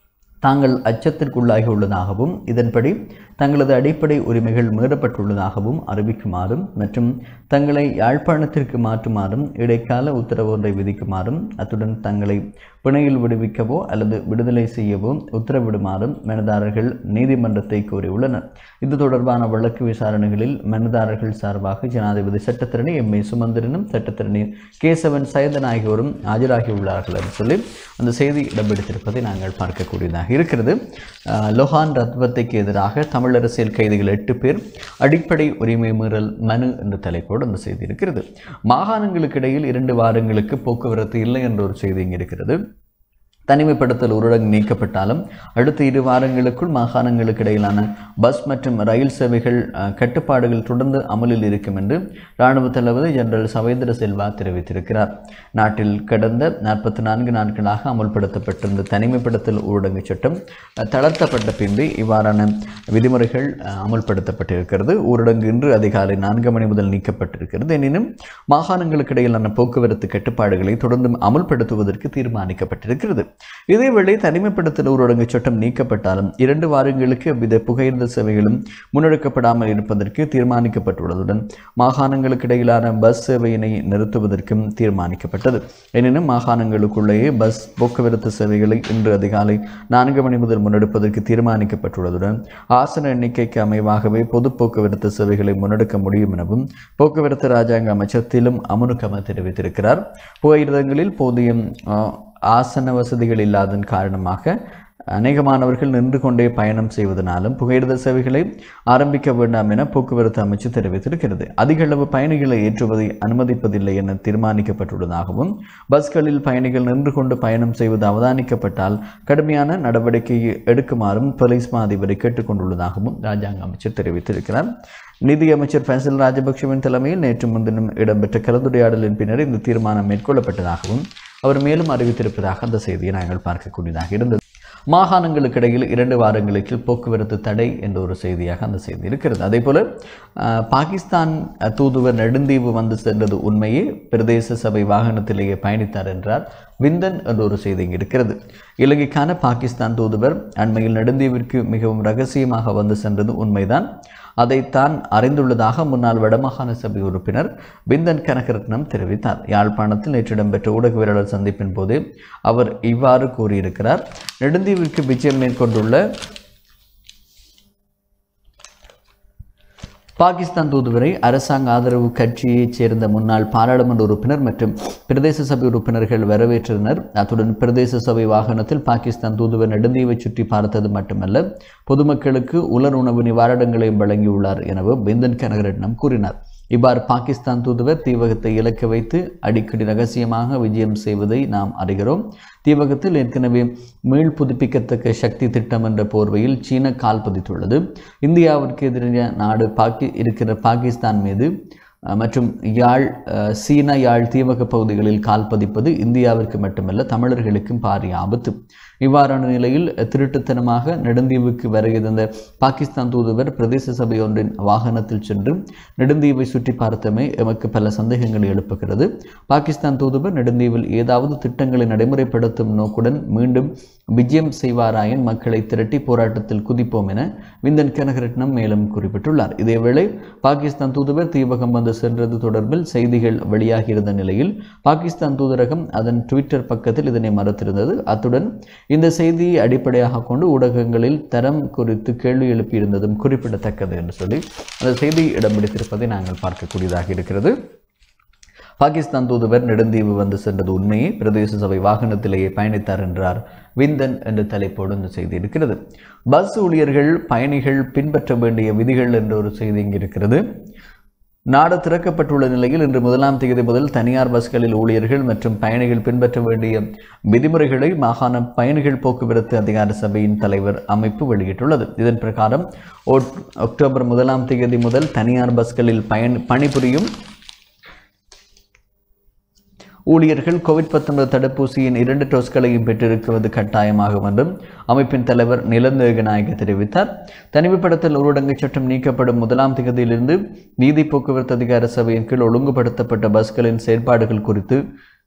தாங்கள் அச்சத்திற்குள்ளாகி உள்ளதாகவும் இதன்படி தங்களது அடிப்படை உரிமைகள் மீறப்பட்டுள்ளதாகவும் அறிவிக்குமாறும் மற்றும் தங்களை யாழ்ப்பாணத்திற்கு மாற்றுமாறும் இடைக்கால உத்தரவு ஒன்றை விதிக்குமாறும் அத்துடன் தங்களை பிணையில் விடுவிக்கவோ அல்லது விடுதலை செய்யவோ உத்தரவிடுமாறும் மனுதாரர்கள் நீதிமன்றத்தை கோரியுள்ளனர் இது தொடர்பான வழக்கு விசாரணைகளில் மனுதாரர்கள் சார்பாக ஜனாதிபதி சட்டத்திரணி எம் ஏ சுமந்திரனும் சட்டத்திரணி கேசவன் சயந்தன் ஆகியோரும் ஆஜராகியுள்ளார்கள் என்று சொல்லி அந்த செய்தி இடம்பெடுத்திருப்பதை நாங்கள் பார்க்கக்கூடியதாக இருக்கிறது அஹ், லொஹான் ரத்வத்தைக்கு எதிராக தமிழ் அரசியல் கைதிகள் எட்டு பேர் அடிப்படை உரிமை மீறல் மனு என்ற தலைப்போடு அந்த செய்தி இருக்கிறது மாகாணங்களுக்கு இடையில் இரண்டு வாரங்களுக்கு போக்குவரத்து இல்லை என்ற ஒரு செய்தி இங்கே இருக்கிறது தனிமைப்படுத்தல் ஊரடங்கு நீக்கப்பட்டாலும் அடுத்த இரு வாரங்களுக்குள் மாகாணங்களுக்கு இடையிலான பஸ் மற்றும் ரயில் சேவைகள் அஹ், கட்டுப்பாடுகள் தொடர்ந்து அமலில் இருக்கும் என்று இராணுவ தளபதி ஜெனரல் சவேந்திர செல்வா தெரிவித்திருக்கிறார் நாட்டில் கடந்த நாற்பத்தி நான்கு நாட்களாக அமல்படுத்தப்பட்டிருந்த தனிமைப்படுத்தல் ஊரடங்கு சட்டம் அஹ், தளர்த்தப்பட்ட பின்பு இவ்வாறான விதிமுறைகள் அஹ், அமல்படுத்தப்பட்டிருக்கிறது ஊரடங்கு இன்று அதிகாலை நான்கு மணி முதல் நீக்கப்பட்டிருக்கிறது எனினும் மாகாணங்களுக்கு இடையிலான போக்குவரத்து கட்டுப்பாடுகளை தொடர்ந்து அமல்படுத்துவதற்கு தீர்மானிக்கப்பட்டிருக்கிறது இதேவேளை தனிமைப்படுத்தல் ஊரடங்கு சட்டம் நீக்கப்பட்டாலும் இரண்டு வாரங்களுக்கு எவ்வித புகையிரத சேவைகளும் முன்னெடுக்கப்படாமல் இருப்பதற்கு தீர்மானிக்கப்பட்டுள்ளதுடன் மாகாணங்களுக்கு இடையிலான பஸ் சேவையினை நிறுத்துவதற்கும் தீர்மானிக்கப்பட்டது எனினும் மாகாணங்களுக்குள்ளேயே பஸ் போக்குவரத்து சேவைகளை இன்று அதிகாலை நான்கு மணி முதல் முன்னெடுப்பதற்கு தீர்மானிக்கப்பட்டுள்ளதுடன் ஆசன எண்ணிக்கைக்கு அமைவாகவே பொது போக்குவரத்து சேவைகளை முன்னெடுக்க முடியும் எனவும் போக்குவரத்து ராஜாங்க அமைச்சர் திலும் அமுனுக்கம தெரிவித்திருக்கிறார் புகையிரதங்களில் போதிய ஆ, ஆசன வசதிகள் இல்லாததன் காரணமாக அநேகமானவர்கள் நின்று கொண்டே பயணம் செய்வதனாலும் புகையிரத சேவைகளை ஆரம்பிக்க வேண்டாம் என போக்குவரத்து அமைச்சு தெரிவித்திருக்கிறது அதிக அளவு பயணிகளை ஏற்றுவதை அனுமதிப்பதில்லை என தீர்மானிக்கப்பட்டுள்ளதாகவும் பஸ்களில் பயணிகள் நின்று கொண்டு பயணம் செய்வது அவதானிக்கப்பட்டால் கடுமையான நடவடிக்கை எடுக்குமாறும் போலீஸ் மா அதிபரை கேட்டுக்கொண்டுள்ளதாகவும் ராஜாங்க அமைச்சர் தெரிவித்திருக்கிறார் நிதி அமைச்சர் ஃபேசல் ராஜபக்ஷவின் தலைமையில் நேற்று முன்தினம் இடம்பெற்ற கலந்துரையாடலின் பின்னர் இந்த தீர்மானம் மேற்கொள்ளப்பட்டதாகவும் அவர் மேலும் அறிவித்திருப்பதாக அந்த செய்தியை நாங்கள் பார்க்கக்கூடியதாக இருந்தது மாகாணங்களுக்கு இடையில் இரண்டு வாரங்களுக்கு போக்குவரத்து தடை என்ற ஒரு செய்தியாக அந்த செய்தி இருக்கிறது அதே போல அஹ், பாகிஸ்தான் அஹ், தூதுவர் நெடுந்தீவு வந்து சென்றது உண்மையே பிரதேச சபை வாகனத்திலேயே பயணித்தார் என்றார் விந்தன் என்ற ஒரு செய்தி இங்கு இருக்கிறது இலங்கைக்கான பாகிஸ்தான் தூதுவர் அண்மையில் நெடுந்தீவிற்கு மிகவும் ரகசியமாக வந்து சென்றது உண்மைதான் அதை தான் அறிந்துள்ளதாக முன்னாள் வடமாகாண சபை உறுப்பினர் பிந்தன் கனகரட்னம் தெரிவித்தார் யாழ்ப்பாணத்தில் நேற்று இடம்பெற்ற ஊடகவியலாளர் சந்திப்பின் போது அவர் இவ்வாறு கூறியிருக்கிறார் நெடுந்தீவிற்கு விஜயம் மேற்கொண்டுள்ள பாகிஸ்தான் தூதுவரை அரசாங்க ஆதரவு கட்சியைச் சேர்ந்த முன்னாள் பாராளுமன்ற உறுப்பினர் மற்றும் பிரதேச சபை உறுப்பினர்கள் வரவேற்றனர் அத்துடன் பிரதேச சபை வாகனத்தில் பாகிஸ்தான் தூதுவர் நெடுந்தீவை சுற்றி பார்த்தது மட்டுமல்ல பொதுமக்களுக்கு உலர் உணவு நிவாரணங்களையும் வழங்கியுள்ளார் எனவும் பிந்தன் கனகரட்னம் கூறினார் இவ்வாறு பாகிஸ்தான் தூதுவர் தீவகத்தை இலக்க வைத்து அடிக்கடி ரகசியமாக விஜயம் செய்வதை நாம் அறிகிறோம் தீவகத்தில் ஏற்கனவே மீள் புதுப்பிக்கத்தக்க சக்தி திட்டம் என்ற போர்வையில் சீனா கால் பதித்துள்ளது இந்தியாவிற்கு எதிரான நாடு பாக்கி இருக்கிற பாகிஸ்தான் மீது அஹ், மற்றும் யாழ் அஹ், சீனா யாழ் தீவக பகுதிகளில் கால் பதிப்பது இந்தியாவிற்கு மட்டுமல்ல தமிழர்களுக்கும் பாரிய ஆபத்து இவ்வாறான நிலையில் திருட்டுத்தனமாக நெடுந்தீவுக்கு வர இருந்த பாகிஸ்தான் தூதுவர் பிரதேச சபை ஒன்றின் வாகனத்தில் சென்று நெடுந்தீவை சுற்றி பார்த்தமை எமக்கு பல சந்தேகங்களை எழுப்புகிறது பாகிஸ்தான் தூதுவர் நெடுந்தீவில் ஏதாவது திட்டங்களை நடைமுறைப்படுத்தும் நோக்குடன் மீண்டும் விஜயம் செய்வாராயின் மக்களை திரட்டி போராட்டத்தில் குதிப்போம் என விந்தன் கனகரட்னம் மேலும் குறிப்பிட்டுள்ளார் இதேவேளை பாகிஸ்தான் தூதுவர் தீவகம் வந்து சென்றது தொடர்பில் செய்திகள் வெளியாகியிருந்த நிலையில் பாகிஸ்தான் தூதரகம் அதன் ட்விட்டர் பக்கத்தில் இதனை மறுத்திருந்தது அத்துடன் இந்த செய்தியை அடிப்படையாக கொண்டு ஊடகங்களில் தரம் குறித்து கேள்வி எழுப்பியிருந்ததும் குறிப்பிடத்தக்கது என்று சொல்லி அந்த செய்தி இடம் பிடித்திருப்பதை நாங்கள் பார்க்கக்கூடியதாக இருக்கிறது பாகிஸ்தான் தூதுவர் நெடுந்தீவு வந்து சென்றது உண்மையே பிரதேச சபை வாகனத்திலேயே பயணித்தார் என்றார் விந்தன் என்ற தலைப்போடு இந்த செய்தி இருக்கிறது பஸ் ஊழியர்கள் பயணிகள் பின்பற்ற வேண்டிய விதிகள் என்ற ஒரு செய்தி இங்கு இருக்கிறது நாடு திறக்கப்பட்டுள்ள நிலையில் இன்று முதலாம் தேதி முதல் தனியார் பஸ்களில் ஊழியர்கள் மற்றும் பயணிகள் பின்பற்ற வேண்டிய விதிமுறைகளை மாகாண பயணிகள் போக்குவரத்து அதிகார சபையின் தலைவர் அமைப்பு வெளியிட்டுள்ளது இதன் பிரகாரம் ஒக்- அக்டோபர் முதலாம் தேதி முதல் தனியார் பஸ்களில் பயன் பணிபுரியும் ஊழியர்கள் கோவிட் 19 தடுப்பூசியின் இரண்டு டோஸ்களையும் பெற்றிருக்குவது கட்டாயமாகும் என்றும் அமைப்பின் தலைவர் நிலந்தேக நாயக தெரிவித்தார் தனிமைப்படுத்தல் ஊரடங்கு சட்டம் நீக்கப்படும் முதலாம் தேதியிலிருந்து வீதி போக்குவரத்து அதிகார சபையின் கீழ் ஒழுங்குபடுத்தப்பட்ட பஸ்களின் செயற்பாடுகள் குறித்து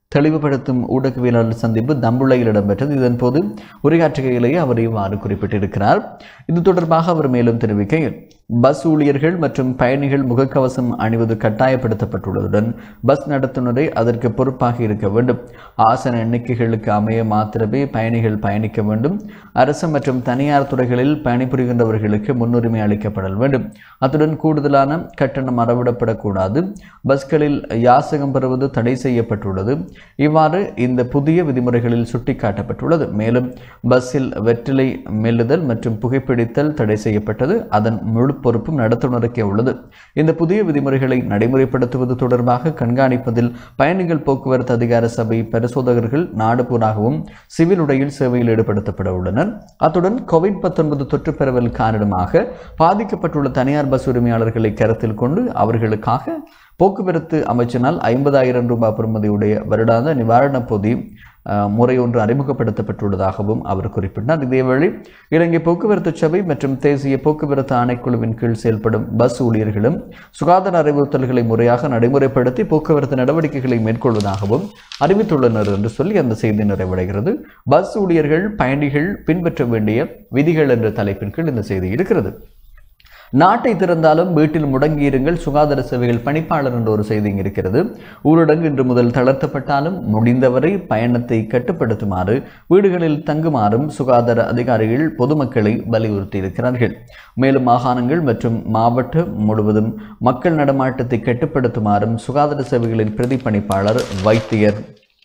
தெளிவுபடுத்தும் ஊடகவியலாளர் சந்திப்பு தம்புள்ளையில் இடம்பெற்றது இதன் போது உரையாற்றுகையிலேயே அவர் இவ்வாறு குறிப்பிட்டிருக்கிறார் இது தொடர்பாக அவர் மேலும் தெரிவிக்கையில் பஸ் ஊழியர்கள் மற்றும் பயணிகள் முகக்கவசம் அணிவது கட்டாயப்படுத்தப்பட்டுள்ளதுடன் பஸ் நடத்துனரை அதற்கு பொறுப்பாக இருக்க வேண்டும் ஆசன எண்ணிக்கைகளுக்கு அமைய மாத்திரமே பயணிகள் பயணிக்க வேண்டும் அரசு மற்றும் தனியார் துறைகளில் பணிபுரிகின்றவர்களுக்கு முன்னுரிமை அளிக்கப்பட வேண்டும் அத்துடன் கூடுதலான கட்டணம் அறவிடப்படக்கூடாது பஸ்களில் யாசகம் பெறுவது தடை செய்யப்பட்டுள்ளது இவ்வாறு இந்த புதிய விதிமுறைகளில் சுட்டிக்காட்டப்பட்டுள்ளது மேலும் பஸ்ஸில் வெற்றிலை மெல்லுதல் மற்றும் புகைப்பிடித்தல் தடை செய்யப்பட்டது அதன் முழு பொறுப்பும் நடத்துனருக்கே உள்ளது இந்த புதிய விதிமுறைகளை நடைமுறைப்படுத்துவது தொடர்பாக கண்காணிப்பதில் பயணிகள் போக்குவரத்து அதிகார சபை பரிசோதகர்கள் நாடு பூராகவும் சிவில் உடையில் சேவையில் ஈடுபடுத்தப்பட உள்ளனர் அத்துடன் கோவிட் பத்தொன்பது தொற்று பரவல் காரணமாக பாதிக்கப்பட்டுள்ள தனியார் பஸ் உரிமையாளர்களை கருத்தில் கொண்டு அவர்களுக்காக போக்குவரத்து அமைச்சினால் ஐம்பதாயிரம் ரூபாய் பெறுமதியுடைய வருடாந்த நிவாரணப் பொதி அஹ், முறை ஒன்று அறிமுகப்படுத்தப்பட்டுள்ளதாகவும் அவர் குறிப்பிட்டார் இதேவேளை இலங்கை போக்குவரத்து சபை மற்றும் தேசிய போக்குவரத்து ஆணைக்குழுவின் கீழ் செயல்படும் பஸ் ஊழியர்களும் சுகாதார அறிவுறுத்தல்களை முறையாக நடைமுறைப்படுத்தி போக்குவரத்து நடவடிக்கைகளை மேற்கொள்வதாகவும் அறிவித்துள்ளனர் என்று சொல்லி அந்த செய்தி நிறைவடைகிறது பஸ் ஊழியர்கள் பயணிகள் பின்பற்ற வேண்டிய விதிகள் என்ற தலைப்பின் கீழ் இந்த செய்தி இருக்கிறது நாட்டை திறந்தாலும் வீட்டில் முடங்கியிருங்கள் சுகாதார சேவைகள் பணிப்பாளர் என்ற ஒரு செய்தி இங்கு இருக்கிறது ஊரடங்கு இன்று முதல் தளர்த்தப்பட்டாலும் முடிந்தவரை பயணத்தை கட்டுப்படுத்துமாறு வீடுகளில் தங்குமாறும் சுகாதார அதிகாரிகள் பொதுமக்களை வலியுறுத்தியிருக்கிறார்கள் மேலும் மாகாணங்கள் மற்றும் மாவட்டம் முழுவதும் மக்கள் நடமாட்டத்தை கட்டுப்படுத்துமாறும் சுகாதார சேவைகளின் பிரதி பணிப்பாளர் வைத்தியர்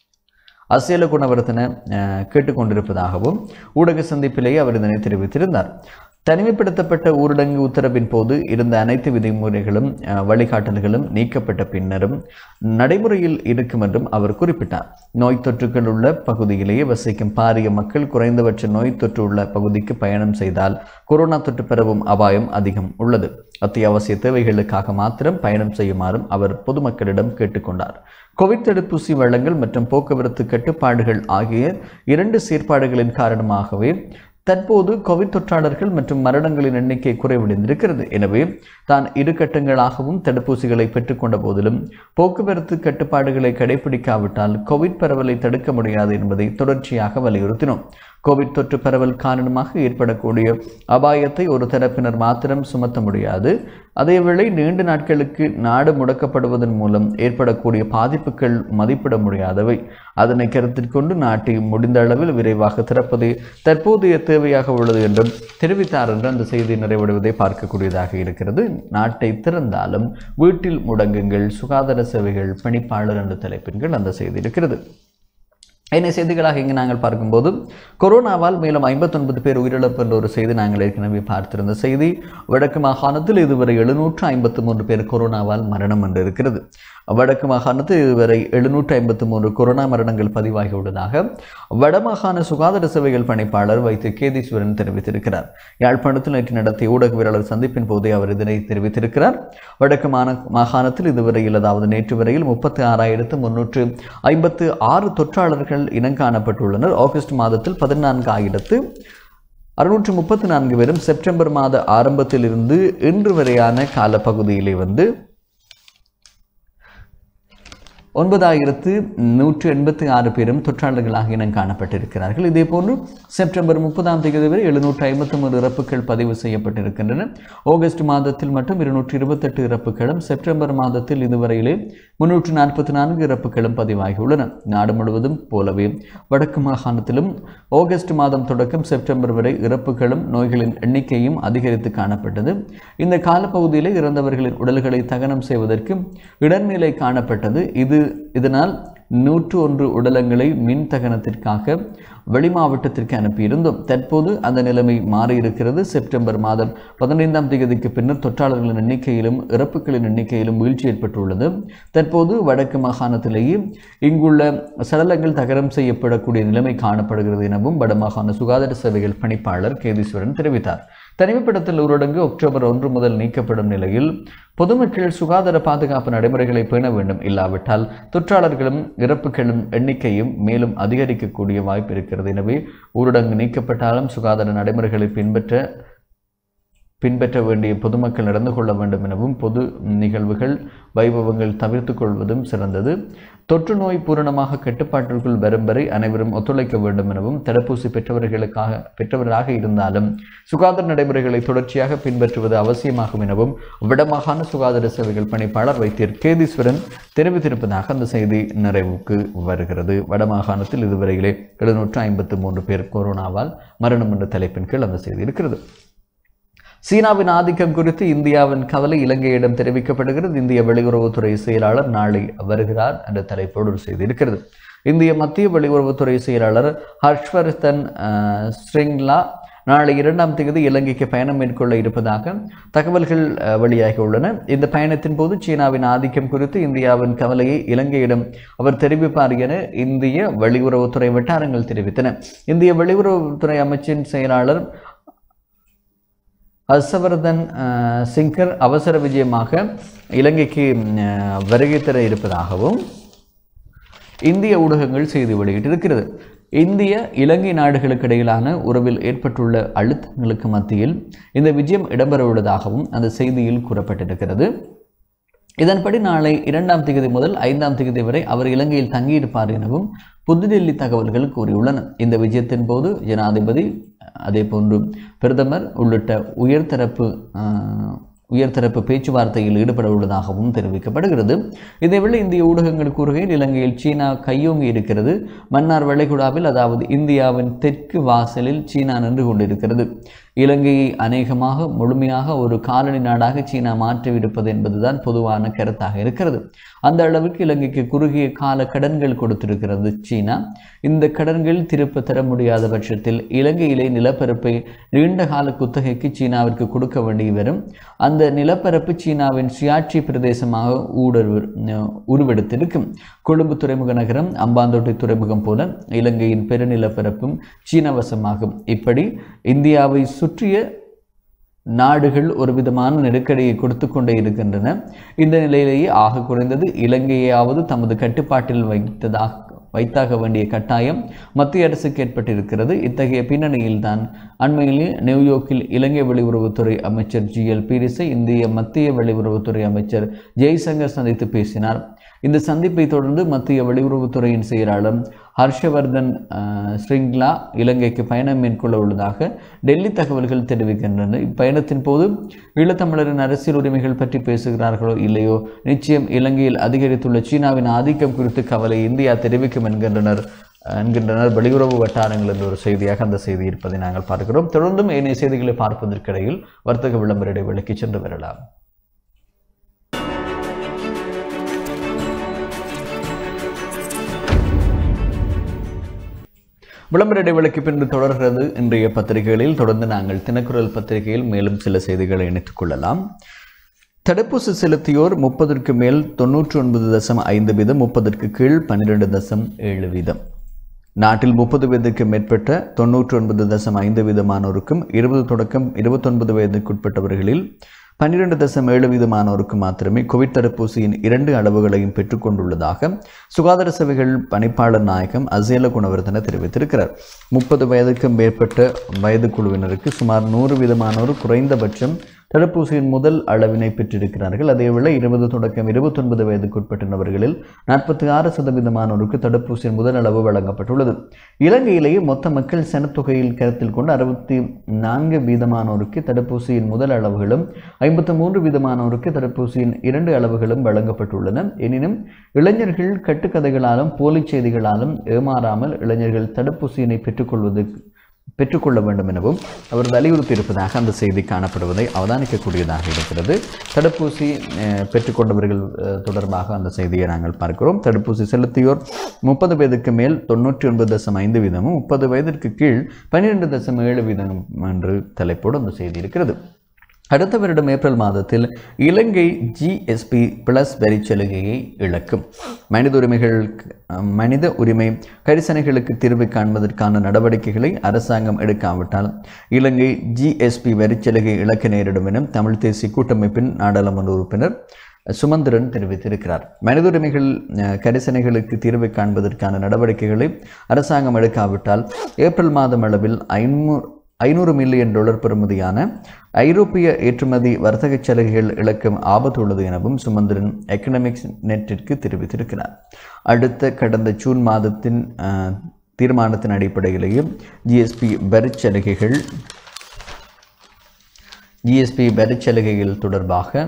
அசேல குணவர்த்தன அஹ், கேட்டுக்கொண்டிருப்பதாகவும் ஊடக சந்திப்பிலேயே அவர் இதனை தெரிவித்திருந்தார் தனிமைப்படுத்தப்பட்ட ஊரடங்கு உத்தரவின் போது இருந்த அனைத்து விதிமுறைகளும் அஹ், வழிகாட்டல்களும் நீக்கப்பட்ட பின்னரும் நடைமுறையில் இருக்கும் என்றும் அவர் குறிப்பிட்டார் நோய் தொற்றுகள் உள்ள பகுதியிலேயே வசிக்கும் பாரிய மக்கள் குறைந்தபட்ச நோய் தொற்று உள்ள பகுதிக்கு பயணம் செய்தால் கொரோனா தொற்று பரவும் அபாயம் அதிகம் உள்ளது அத்தியாவசிய தேவைகளுக்காக மாத்திரம் பயணம் செய்யுமாறும் அவர் பொதுமக்களிடம் கேட்டுக்கொண்டார் கோவிட் தடுப்பூசி வழங்கல் மற்றும் போக்குவரத்து கட்டுப்பாடுகள் ஆகிய இரண்டு செயற்பாடுகளின் காரணமாகவே தற்போது கோவிட் தொற்றாளர்கள் மற்றும் மரணங்களின் எண்ணிக்கை குறைவடைந்திருக்கிறது எனவே தான் இரு கட்டங்களாகவும் தடுப்பூசிகளை பெற்றுக்கொண்ட போதிலும் போக்குவரத்து கட்டுப்பாடுகளை கடைபிடிக்காவிட்டால் கோவிட் பரவலை தடுக்க முடியாது என்பதை தொடர்ச்சியாக வலியுறுத்தினோம் கோவிட் தொற்று பரவல் காரணமாக ஏற்படக்கூடிய அபாயத்தை ஒரு தரப்பினர் மாத்திரம் சுமத்த முடியாது அதேவேளை நீண்ட நாட்களுக்கு நாடு முடக்கப்படுவதன் மூலம் ஏற்படக்கூடிய பாதிப்புகள் மதிப்பிட முடியாதவை அதனை கருத்தில் கொண்டு நாட்டை முடிந்த அளவில் விரைவாக திறப்பதே தற்போதைய தேவையாக உள்ளது என்றும் தெரிவித்தார் என்று அந்த செய்தி நிறைவடைவதை பார்க்கக்கூடியதாக இருக்கிறது நாட்டை திறந்தாலும் வீட்டில் முடங்குங்கள் சுகாதார சேவைகள் பணிப்பாளர் என்ற தலைப்பின் கீழ் அந்த செய்தி இருக்கிறது என்ன செய்திகளாக இங்கு நாங்கள் பார்க்கும்போது கொரோனாவால் மேலும் ஐம்பத்தொன்பது பேர் உயிரிழப்பு என்ற ஒரு செய்தி நாங்கள் ஏற்கனவே பார்த்திருந்த செய்தி வடக்கு மாகாணத்தில் இதுவரை எழுநூற்று ஐம்பத்து மூன்று பேர் கொரோனாவால் மரணம் என்று இருக்கிறது வடக்கு மாகாணத்தில் இதுவரை எழுநூற்று ஐம்பத்து மூன்று கொரோனா மரணங்கள் பதிவாகியுள்ளதாக வடமாகாண சுகாதார சேவைகள் பணிப்பாளர் வைத்திய கேதீஸ்வரன் தெரிவித்திருக்கிறார் யாழ்ப்பாணத்தில் நேற்று நடத்திய ஊடகவியலாளர் சந்திப்பின் போதே அவர் இதனை தெரிவித்திருக்கிறார் வடக்கு மாந மாகாணத்தில் இதுவரையில் அதாவது நேற்று வரையில் முப்பத்தி ஆறாயிரத்து முன்னூற்று ஐம்பத்து ஆறு தொற்றாளர்கள் இனங்காணப்பட்டுள்ளனர் ஆகஸ்ட் மாதத்தில் பதினான்காயிரத்து அறுநூற்று முப்பத்தி நான்கு பேரும் செப்டம்பர் மாத ஆரம்பத்திலிருந்து இன்று வரையான காலப்பகுதியிலே வந்து ஒன்பதாயிரத்து நூற்று எண்பத்தி ஆறு பேரும் தொற்றாளர்களாக இனம் காணப்பட்டிருக்கிறார்கள் இதே போன்று செப்டம்பர் முப்பதாம் தேதி வரை எழுநூற்று ஐம்பத்தி மூன்று இறப்புகள் பதிவு செய்யப்பட்டிருக்கின்றன ஆகஸ்ட் மாதத்தில் மட்டும் இருநூற்றி இருபத்தெட்டு இறப்புகளும் செப்டம்பர் மாதத்தில் இதுவரையிலே முன்னூற்று நாற்பத்தி நான்கு இறப்புகளும் பதிவாகியுள்ளன நாடு முழுவதும் போலவே வடக்கு மாகாணத்திலும் ஆகஸ்ட் மாதம் தொடக்கம் செப்டம்பர் வரை இறப்புகளும் நோய்களின் எண்ணிக்கையும் அதிகரித்து காணப்பட்டது இந்த காலப்பகுதியிலே இறந்தவர்களின் உடல்களை தகனம் செய்வதற்கு இடர்நிலை காணப்பட்டது இது இதனால் நூற்று ஒன்று உடலங்களை மின் தகனத்திற்காக வெளி மாவட்டத்திற்கு அனுப்பியிருந்தோம் தற்போது அந்த நிலைமை மாறியிருக்கிறது செப்டம்பர் மாதம் பதினைந்தாம் தேதிக்கு பின்னர் தொற்றாளர்களின் எண்ணிக்கையிலும் இறப்புகளின் எண்ணிக்கையிலும் வீழ்ச்சி ஏற்பட்டுள்ளது தற்போது வடக்கு மாகாணத்திலேயே இங்குள்ள சடலங்கள் தகரம் செய்யப்படக்கூடிய நிலைமை காணப்படுகிறது எனவும் வடமாகாண சுகாதார சேவைகள் பணிப்பாளர் கேதீஸ்வரன் தெரிவித்தார் தனிமைப்படுத்தல் ஊரடங்கு அக்டோபர் ஒன்று முதல் நீக்கப்படும் நிலையில் பொதுமக்கள் சுகாதார பாதுகாப்பு நடைமுறைகளை பேண வேண்டும் இல்லாவிட்டால் தொற்றாளர்களும் இறப்புகளும் எண்ணிக்கையும் மேலும் அதிகரிக்கக்கூடிய வாய்ப்பு இருக்கிறது எனவே ஊரடங்கு நீக்கப்பட்டாலும் சுகாதார நடைமுறைகளை பின்பற்ற பின்பற்ற வேண்டிய பொதுமக்கள் நடந்து கொள்ள வேண்டும் எனவும் பொது நிகழ்வுகள் வைபவங்கள் தவிர்த்து கொள்வதும் சிறந்தது தொற்று நோய் பூரணமாக கட்டுப்பாட்டிற்குள் வரும் வரை அனைவரும் ஒத்துழைக்க வேண்டும் எனவும் தடுப்பூசி பெற்றவர்களுக்காக பெற்றவராக இருந்தாலும் சுகாதார நடைமுறைகளை தொடர்ச்சியாக பின்பற்றுவது அவசியமாகும் எனவும் வடமாகாண சுகாதார சேவைகள் பணிப்பாளர் வைத்தியர் கேதீஸ்வரன் தெரிவித்திருப்பதாக அந்த செய்தி நிறைவுக்கு வருகிறது வடமாகாணத்தில் இதுவரையிலே எழுநூற்று ஐம்பத்து மூன்று பேர் கொரோனாவால் மரணம் என்ற தலைப்பின் கீழ் அந்த செய்தி இருக்கிறது சீனாவின் ஆதிக்கம் குறித்து இந்தியாவின் கவலை இலங்கையிடம் தெரிவிக்கப்படுகிறது இந்திய வெளியுறவுத்துறை செயலாளர் நாளை வருகிறார் என்ற தலைப்போடு ஒரு செய்தி இருக்கிறது இந்திய மத்திய வெளியுறவுத்துறை செயலாளர் ஹர்ஷ்வர்தன் அஹ், ஸ்ரிங்லா நாளை இரண்டாம் தேதி இலங்கைக்கு பயணம் மேற்கொள்ள இருப்பதாக தகவல்கள் அஹ், வெளியாகியுள்ளன இந்த பயணத்தின் போது சீனாவின் ஆதிக்கம் குறித்து இந்தியாவின் கவலையை இலங்கையிடம் அவர் தெரிவிப்பார் என இந்திய வெளியுறவுத்துறை வட்டாரங்கள் தெரிவித்தன இந்திய வெளியுறவுத்துறை அமைச்சின் செயலாளர் ஹர்ஷவர்தன் அஹ், சிங்கர் அவசர விஜயமாக இலங்கைக்கு அஹ், வருகை தர இருப்பதாகவும் இந்திய ஊடகங்கள் செய்தி வெளியிட்டிருக்கிறது இந்திய இலங்கை நாடுகளுக்கு இடையிலான உறவில் ஏற்பட்டுள்ள அழுத்தங்களுக்கு மத்தியில் இந்த விஜயம் இடம்பெறவுள்ளதாகவும் அந்த செய்தியில் கூறப்பட்டிருக்கிறது இதன்படி நாளை இரண்டாம் தேதி முதல் ஐந்தாம் தேதி வரை அவர் இலங்கையில் தங்கியிருப்பார் எனவும் புதுடெல்லி தகவல்கள் கூறியுள்ளன இந்த விஜயத்தின் போது ஜனாதிபதி அதே போன்று பிரதமர் உள்ளிட்ட உயர்தரப்பு ஆஹ், உயர்தரப்பு பேச்சுவார்த்தையில் ஈடுபட உள்ளதாகவும் தெரிவிக்கப்படுகிறது இதேவேளை இந்திய ஊடகங்கள் கூறுகையில் இலங்கையில் சீனா கையோங்கி இருக்கிறது மன்னார் வளைகுடாவில் அதாவது இந்தியாவின் தெற்கு வாசலில் சீனா நின்று கொண்டிருக்கிறது இலங்கையை அநேகமாக முழுமையாக ஒரு காலனி நாடாக சீனா மாற்றிவிடுப்பது என்பதுதான் பொதுவான கருத்தாக இருக்கிறது அந்த அளவுக்கு இலங்கைக்கு குறுகிய கால கடன்கள் கொடுத்திருக்கிறது சீனா இந்த கடன்கள் திருப்ப தர முடியாத பட்சத்தில் இலங்கையிலே நிலப்பரப்பை நீண்ட கால குத்தகைக்கு சீனாவிற்கு கொடுக்க வேண்டி வரும் அந்த நிலப்பரப்பு சீனாவின் சுயாட்சி பிரதேசமாக ஊடுருவு உருவெடுத்திருக்கும் கொழும்பு துறைமுக நகரம் அம்பாந்தோட்டை துறைமுகம் போல இலங்கையின் பெருநிலப்பரப்பும் சீனவசமாகும் இப்படி இந்தியாவை சுற்றிய நாடுகள் ஒரு விதமான நெருக்கடியை கொடுத்து கொண்டே இருக்கின்றன இந்த நிலையிலேயே ஆக குறைந்தது இலங்கையாவது தமது கட்டுப்பாட்டில் வைத்ததாக வைத்தாக வேண்டிய கட்டாயம் மத்திய அரசுக்கு ஏற்பட்டிருக்கிறது இத்தகைய பின்னணியில்தான் அண்மையிலே நியூயார்க்கில் இலங்கை வெளியுறவுத்துறை அமைச்சர் ஜி எல் பீரிஸை இந்திய மத்திய வெளியுறவுத்துறை அமைச்சர் ஜெய்சங்கர் சந்தித்து பேசினார் இந்த சந்திப்பை தொடர்ந்து மத்திய வெளியுறவுத்துறையின் செயலாளர் ஹர்ஷவர்தன் அஹ், ஸ்ரிங்லா இலங்கைக்கு பயணம் மேற்கொள்ள உள்ளதாக டெல்லி தகவல்கள் தெரிவிக்கின்றன இப்பயணத்தின் போது ஈழத்தமிழரின் அரசியல் உரிமைகள் பற்றி பேசுகிறார்களோ இல்லையோ நிச்சயம் இலங்கையில் அதிகரித்துள்ள சீனாவின் ஆதிக்கம் குறித்து கவலை இந்தியா தெரிவிக்கும் என்கின்றனர் என்கின்றனர் வெளியுறவு வட்டாரங்கள் என்ற ஒரு செய்தியாக அந்த செய்தி இருப்பதை நாங்கள் பார்க்கிறோம் தொடர்ந்தும் ஏனைய செய்திகளை பார்ப்பதற்கிடையில் வர்த்தக விளம்பர இடைவெளிக்கு சென்று வரலாம் விளம்பர இடைவெளிக்கு பின்பு தொடர்கிறது இன்றைய பத்திரிகைகளில் தொடர்ந்து நாங்கள் தினக்குரல் பத்திரிகையில் மேலும் சில செய்திகளை இணைத்துக் கொள்ளலாம் தடுப்பூசி செலுத்தியோர் முப்பதற்கு மேல் தொன்னூற்றி ஒன்பது தசம் ஐந்து வீதம் முப்பதற்கு கீழ் பன்னிரெண்டு தசம் ஏழு வீதம் நாட்டில் முப்பது வயதுக்கு மேற்பட்ட தொன்னூற்றி ஒன்பது தசம் ஐந்து வீதமானோருக்கும் இருபது தொடக்கம் இருபத்தொன்பது வயதுக்குட்பட்டவர்களில் பன்னிரண்டு தசம் ஏழு வீதமானோருக்கு மாத்திரமே கோவிட் தடுப்பூசியின் இரண்டு அளவுகளையும் பெற்றுக்கொண்டுள்ளதாக சுகாதார சேவைகள் பணிப்பாளர் நாயகம் அசேல குணவர்தன தெரிவித்திருக்கிறார் முப்பது வயதுக்கும் மேற்பட்ட வயது குழுவினருக்கு சுமார் நூறு வீதமானோர் குறைந்தபட்சம் தடுப்பூசியின் முதல் அளவினை பெற்றிருக்கிறார்கள் அதேவேளை இருபது தொடக்கம் இருபத்தொன்பது வயதுக்குட்பட்ட நபர்களில் நாற்பத்தி ஆறு சதவீதமானோருக்கு தடுப்பூசியின் முதல் அளவு வழங்கப்பட்டுள்ளது இலங்கையிலேயே மொத்த மக்கள் சனத்தொகையில் கருத்தில் கொண்டு அறுபத்தி நான்கு வீதமானோருக்கு தடுப்பூசியின் முதல் அளவுகளும் ஐம்பத்தி மூன்று வீதமானோருக்கு தடுப்பூசியின் இரண்டு அளவுகளும் வழங்கப்பட்டுள்ளன எனினும் இளைஞர்கள் கட்டுக்கதைகளாலும் போலிச் செய்திகளாலும் ஏமாறாமல் இளைஞர்கள் தடுப்பூசியினை பெற்றுக்கொள்வது பெற்றுக்கொள்ள வேண்டும் எனவும் அவர் வலியுறுத்தி இருப்பதாக அந்த செய்தி காணப்படுவதை அவதானிக்கக்கூடியதாக இருக்கிறது தடுப்பூசி அஹ், பெற்றுக்கொண்டவர்கள் அஹ், தொடர்பாக அந்த செய்தியை நாங்கள் பார்க்கிறோம் தடுப்பூசி செலுத்தியோர் முப்பது வயதுக்கு மேல் தொண்ணூற்றி ஒன்பது தசம் ஐந்து வீதமும் முப்பது வயதிற்கு கீழ் பன்னிரெண்டு தசம் ஏழு வீதம் என்று தலைப்போடு அந்த செய்தி இருக்கிறது அடுத்த வருடம் ஏப்ரல் மாதத்தில் இலங்கை ஜிஎஸ்பி பிளஸ் வரி சலுகையை இழக்கும் மனித உரிமைகள் மனித உரிமை கரிசனைகளுக்கு தீர்வு காண்பதற்கான நடவடிக்கைகளை அரசாங்கம் எடுக்காவிட்டால் இலங்கை ஜிஎஸ்பி வரிச்சலுகை இழக்க நேரிடும் என தமிழ் தேசிய கூட்டமைப்பின் நாடாளுமன்ற உறுப்பினர் சுமந்திரன் தெரிவித்திருக்கிறார் மனித உரிமைகள் அஹ், கரிசனைகளுக்கு தீர்வு காண்பதற்கான நடவடிக்கைகளை அரசாங்கம் எடுக்காவிட்டால் ஏப்ரல் மாதம் அளவில் ஐநூறு ஐநூறு மில்லியன் டாலர் பெறுமதியான ஐரோப்பிய ஏற்றுமதி வர்த்தக சலுகைகள் இழக்கும் ஆபத்து உள்ளது எனவும் சுமந்திரன் எக்கனாமிக்ஸ் நெட்டிற்கு தெரிவித்திருக்கிறார் அடுத்த கடந்த ஜூன் மாதத்தின் அஹ், தீர்மானத்தின் அடிப்படையிலேயே ஜிஎஸ்பி வரிச் சலுகைகள் ஜிஎஸ்பி வரிச் சலுகைகள் தொடர்பாக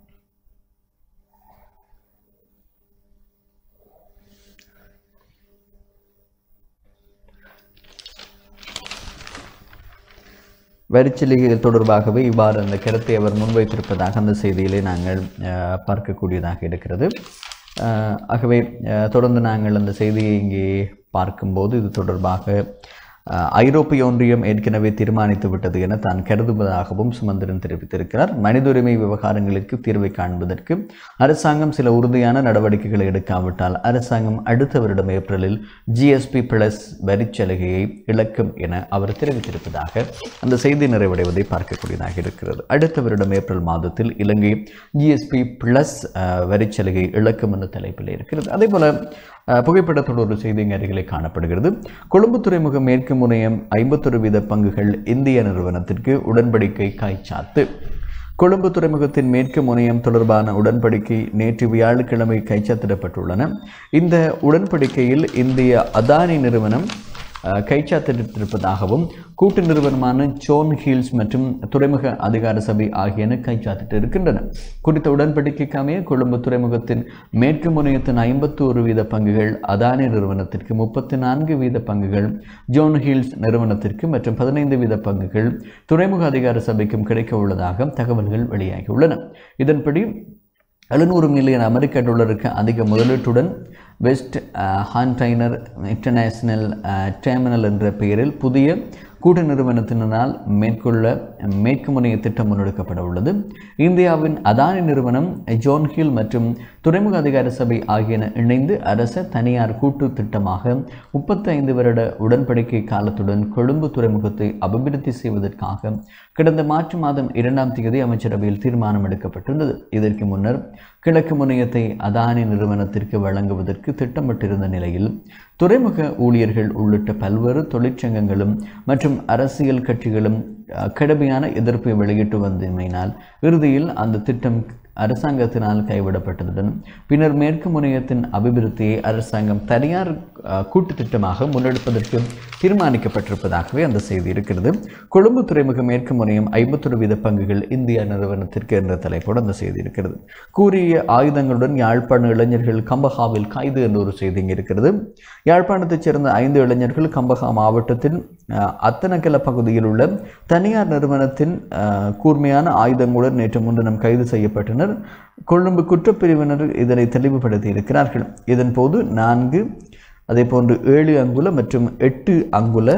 வரிச்சலுகைகள் தொடர்பாகவே இவ்வாறு அந்த கருத்தை அவர் முன்வைத்திருப்பதாக அந்த செய்தியிலே நாங்கள் அஹ், பார்க்கக்கூடியதாக இருக்கிறது அஹ், ஆகவே அஹ், தொடர்ந்து நாங்கள் அந்த செய்தியை இங்கே பார்க்கும்போது இது தொடர்பாக அஹ், ஐரோப்பிய ஒன்றியம் ஏற்கனவே தீர்மானித்து விட்டது என தான் கருதுவதாகவும் சுமந்திரன் தெரிவித்திருக்கிறார் மனித உரிமை விவகாரங்களுக்கு தீர்வை காண்பதற்கு அரசாங்கம் சில உறுதியான நடவடிக்கைகளை எடுக்காவிட்டால் அரசாங்கம் அடுத்த வருடம் ஏப்ரலில் ஜிஎஸ்பி பிளஸ் வரிச்சலுகையை இழக்கும் என அவர் தெரிவித்திருப்பதாக அந்த செய்தி நிறைவடைவதை பார்க்கக்கூடியதாக இருக்கிறது அடுத்த வருடம் ஏப்ரல் மாதத்தில் இலங்கை ஜிஎஸ்பி பிளஸ் வரிச்சலுகை இழக்கும் என்ற தலைப்பில் இருக்கிறது அதே போல அஹ், புகைப்படத்தோடு ஒரு செய்தி இங்கே அருகிலே காணப்படுகிறது கொழும்பு துறைமுகம் மேற்கு முனையம் ஐம்பத்தொரு வீத பங்குகள் இந்திய நிறுவனத்திற்கு உடன்படிக்கை காய்ச்சாத்து கொழும்பு துறைமுகத்தின் மேற்கு முனையம் தொடர்பான உடன்படிக்கை நேற்று வியாழக்கிழமை கைச்சாத்திடப்பட்டுள்ளன இந்த உடன்படிக்கையில் இந்திய அதானி நிறுவனம் அஹ், கைச்சாத்திட்டிருப்பதாகவும் கூட்டு நிறுவனமான ஜோன் ஹீல்ஸ் மற்றும் துறைமுக அதிகார சபை ஆகியன கைச்சாத்திட்டு இருக்கின்றன குறித்த உடன்படிக்கைக்கு அமைய கொழும்பு துறைமுகத்தின் மேற்கு முனையத்தின் ஐம்பத்தி ஒரு வீத பங்குகள் அதானி நிறுவனத்திற்கு முப்பத்தி நான்கு வீத பங்குகள் ஜோன் ஹீல்ஸ் நிறுவனத்திற்கு மற்றும் பதினைந்து வீத பங்குகள் துறைமுக அதிகார சபைக்கும் கிடைக்க உள்ளதாக தகவல்கள் வெளியாகியுள்ளன இதன்படி எழுநூறு மில்லியன் அமெரிக்க டாலருக்கு அதிக முதலீட்டுடன் வெஸ்ட் ஹான்டைனர் இன்டர்நேஷனல் டெர்மினல் என்ற பெயரில் புதிய கூட்டு நிறுவனத்தினால் மேற்கொள்ள மேற்கு முனைய திட்டம் முன்னெடுக்கப்பட உள்ளது இந்தியாவின் அதானி நிறுவனம் ஜோன் ஹில் மற்றும் துறைமுக அதிகார சபை ஆகியன இணைந்து அரச தனியார் கூட்டு திட்டமாக முப்பத்தைந்து வருட உடன்படிக்கை காலத்துடன் கொழும்பு துறைமுகத்தை அபிவிருத்தி செய்வதற்காக கடந்த மார்ச் மாதம் இரண்டாம் தேதி அமைச்சரவையில் தீர்மானம் எடுக்கப்பட்டிருந்தது இதற்கு முன்னர் கிழக்கு முனையத்தை அதானி நிறுவனத்திற்கு வழங்குவதற்கு திட்டமிட்டிருந்த நிலையில் துறைமுக ஊழியர்கள் உள்ளிட்ட பல்வேறு தொழிற்சங்கங்களும் மற்றும் அரசியல் கட்சிகளும் அஹ், கடுமையான எதிர்ப்பை வெளியிட்டு வந்தமையினால் இறுதியில் அந்த திட்டம் அரசாங்கத்தினால் கைவிடப்பட்டதுடன் பின்னர் மேற்கு முனையத்தின் அபிவிருத்தியை அரசாங்கம் தனியார் அஹ், கூட்டு திட்டமாக முன்னெடுப்பதற்கு தீர்மானிக்கப்பட்டிருப்பதாகவே அந்த செய்தி இருக்கிறது கொழும்பு துறைமுக மேற்கு முனையம் ஐம்பத்தொரு வீத பங்குகள் இந்திய நிறுவனத்திற்கு என்ற தலைப்போடு அந்த செய்தி இருக்கிறது கூறிய ஆயுதங்களுடன் யாழ்ப்பாண இளைஞர்கள் கம்பஹாவில் கைது என்ற ஒரு செய்தி இங்கே இருக்கிறது யாழ்ப்பாணத்தைச் சேர்ந்த ஐந்து இளைஞர்கள் கம்பஹா மாவட்டத்தின் அஹ், அத்தனக்கல பகுதியில் உள்ள தனியார் நிறுவனத்தின் அஹ், கூர்மையான ஆயுதங்களுடன் நேற்று முன்தினம் கைது செய்யப்பட்டனர் கொழும்பு குற்றப்பிரிவினர் இதனை தெளிவுபடுத்தி இருக்கிறார்கள் இதன் போது நான்கு அதே போன்று ஏழு அங்குல மற்றும் எட்டு அங்குல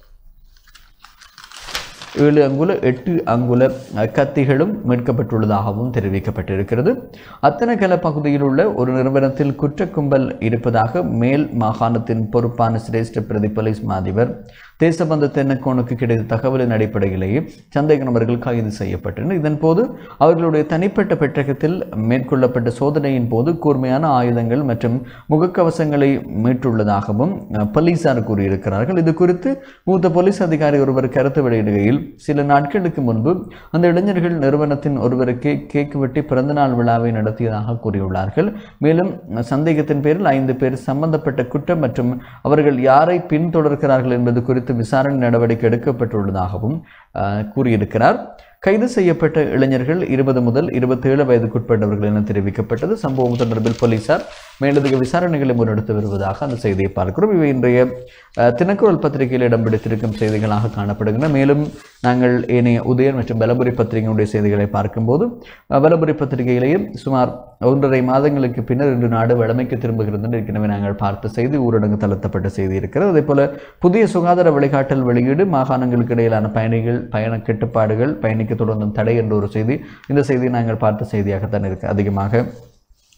ஏழு அங்குல எட்டு அங்குல அஹ், கத்திகளும் மீட்கப்பட்டுள்ளதாகவும் தெரிவிக்கப்பட்டிருக்கிறது அத்தனகல பகுதியில் உள்ள ஒரு நிறுவனத்தில் குற்ற கும்பல் இருப்பதாக மேல் மாகாணத்தின் பொறுப்பான சிரேஷ்ட பிரதி போலீஸ் மா அதிபர் தேசபந்த தென்னக்கோனுக்கு கிடைத்த தகவலின் அடிப்படையிலேயே சந்தேக நபர்கள் கைது செய்யப்பட்டனர் இதன் போது அவர்களுடைய தனிப்பட்ட பெட்டகத்தில் மேற்கொள்ளப்பட்ட சோதனையின் போது கூர்மையான ஆயுதங்கள் மற்றும் முகக்கவசங்களை மீட்டுள்ளதாகவும் அஹ், போலீசார் கூறியிருக்கிறார்கள் இது குறித்து மூத்த போலீஸ் அதிகாரி ஒருவர் கருத்து வெளியிடுகையில் சில நாட்களுக்கு முன்பு அந்த இளைஞர்கள் நிறுவனத்தின் ஒருவருக்கு கேக் வெட்டி பிறந்தநாள் விழாவை நடத்தியதாக கூறியுள்ளார்கள் மேலும் சந்தேகத்தின் பேரில் ஐந்து பேர் சம்பந்தப்பட்ட குற்றம் மற்றும் அவர்கள் யாரை பின்தொடர்கிறார்கள் என்பது குறித்து விசாரணை நடவடிக்கை எடுக்கப்பட்டுள்ளதாகவும் அஹ், கூறியிருக்கிறார் கைது செய்யப்பட்ட இளைஞர்கள் இருபது முதல் இருபத்தேழு வயதுக்குட்பட்டவர்கள் என தெரிவிக்கப்பட்டது சம்பவம் தொடர்பில் போலீசார் மேலதிக விசாரணைகளை முன்னெடுத்து வருவதாக அந்த செய்தியை பார்க்கிறோம் இவை இன்றைய அஹ், தினக்குரல் பத்திரிகையில் இடம் பிடித்திருக்கும் செய்திகளாக காணப்படுகின்றன மேலும் நாங்கள் ஏனைய உதயன் மற்றும் பலபுரி பத்திரிகையினுடைய செய்திகளை பார்க்கும்போது அஹ், பலபுரி பத்திரிகையிலேயே சுமார் ஒன்றரை மாதங்களுக்கு பின்னர் இன்று நாடு வழமைக்கு திரும்புகிறது என்று ஏற்கனவே நாங்கள் பார்த்த செய்தி ஊரடங்கு தளர்த்தப்பட்ட செய்தி இருக்கிறது அதே போல புதிய சுகாதார வழிகாட்டல் வெளியீடு மாகாணங்களுக்கு இடையிலான பயணிகள் பயண கட்டுப்பாடுகள் பயணிக்க தொடர்ந்தும் தடை என்ற ஒரு செய்தி இந்த செய்தியை நாங்கள் பார்த்த செய்தியாகத்தான் இருக்கு அதிகமாக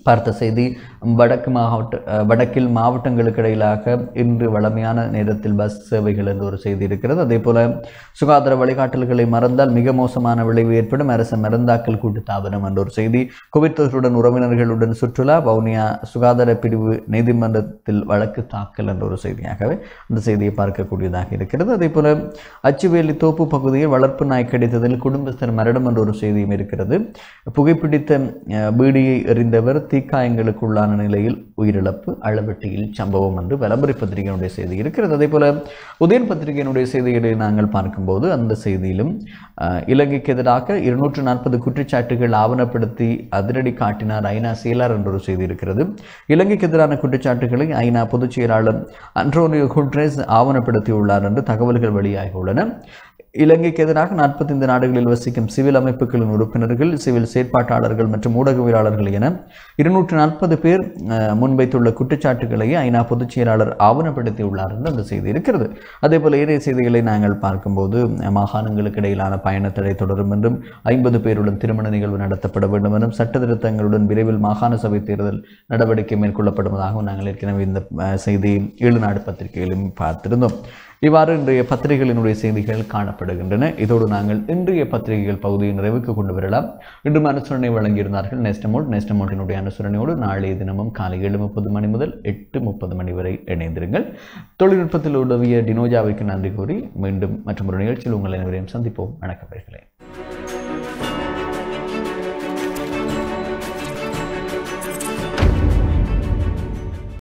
பார்த்த செய்தி வடக்கு மாவட்ட அஹ், வடக்கில் மாவட்டங்களுக்கு இடையிலாக இன்று வளமையான நேரத்தில் பஸ் சேவைகள் என்று ஒரு செய்தி இருக்கிறது அதே போல சுகாதார வழிகாட்டல்களை மறந்தால் மிக மோசமான விளைவு ஏற்படும் அரசு மருந்தாக்கல் கூட்டு தாபனம் என்ற ஒரு செய்தி கோவிட் தொற்றுடன் உறவினர்களுடன் சுற்றுலா வவுனியா சுகாதார பிரிவு நீதிமன்றத்தில் வழக்கு தாக்கல் என்ற ஒரு செய்தியாகவே அந்த செய்தியை பார்க்கக்கூடியதாக இருக்கிறது அதே போல அச்சுவேலி தோப்பு பகுதியில் வளர்ப்பு நாய் கிடைத்ததில் குடும்பஸ்தர் மரணம் என்ற ஒரு செய்தியும் இருக்கிறது புகைப்பிடித்த அஹ், பீடியை எறிந்தவர் தீக்காயங்களுக்குள்ளான நிலையில் உயிரிழப்பு அளவெட்டியில் சம்பவம் என்று விளம்பரி பத்திரிகையினுடைய செய்தி இருக்கிறது அதே போல உதயன் பத்திரிகையினுடைய செய்திகளை நாங்கள் பார்க்கும்போது அந்த செய்தியிலும் அஹ், இலங்கைக்கு எதிராக இருநூற்று நாற்பது குற்றச்சாட்டுகள் ஆவணப்படுத்தி அதிரடி காட்டினார் ஐநா செயலாளர் என்ற ஒரு செய்தி இருக்கிறது இலங்கைக்கு எதிரான குற்றச்சாட்டுகளை ஐநா பொதுச் செயலாளர் அன்டோனியோ குட்ரேஸ் ஆவணப்படுத்தியுள்ளார் என்று தகவல்கள் வெளியாகியுள்ளன இலங்கைக்கு எதிராக நாற்பத்தைந்து நாடுகளில் வசிக்கும் சிவில் அமைப்புகளின் உறுப்பினர்கள் சிவில் செயற்பாட்டாளர்கள் மற்றும் ஊடகவியலாளர்கள் என இருநூற்று நாற்பது பேர் அஹ், முன்வைத்துள்ள குற்றச்சாட்டுகளை ஐநா பொதுச் செயலாளர் ஆவணப்படுத்தியுள்ளார் என்று அந்த செய்தி இருக்கிறது அதே போல ஏனைய செய்திகளை நாங்கள் பார்க்கும்போது அஹ், மாகாணங்களுக்கு இடையிலான பயணத்தடை தொடரும் என்றும் ஐம்பது பேருடன் திருமண நிகழ்வு நடத்தப்பட வேண்டும் என்றும் சட்ட திருத்தங்களுடன் விரைவில் மாகாண சபை தேர்தல் நடவடிக்கை மேற்கொள்ளப்படுவதாகவும் நாங்கள் ஏற்கனவே இந்த அஹ், செய்தியை ஈழநாடு பத்திரிகையிலும் பார்த்திருந்தோம் இவ்வாறு இன்றைய பத்திரிகைகளினுடைய செய்திகள் காணப்படுகின்றன இதோடு நாங்கள் இன்றைய பத்திரிகைகள் பகுதியை நிறைவுக்கு கொண்டு வரலாம் இன்று அனுசரணை வழங்கியிருந்தார்கள் நெஸ்டமோட் நெஸ்டமோட்டினுடைய அனுசரணையோடு நாளைய தினமும் காலை ஏழு முப்பது மணி முதல் எட்டு முப்பது மணி வரை இணைந்திருங்கள் தொழில்நுட்பத்தில் உதவிய டினோஜாவிற்கு நன்றி கூறி மீண்டும் மற்றும் ஒரு நிகழ்ச்சியில் உங்கள் அனைவரையும் சந்திப்போம் வணக்கம் பேர்களே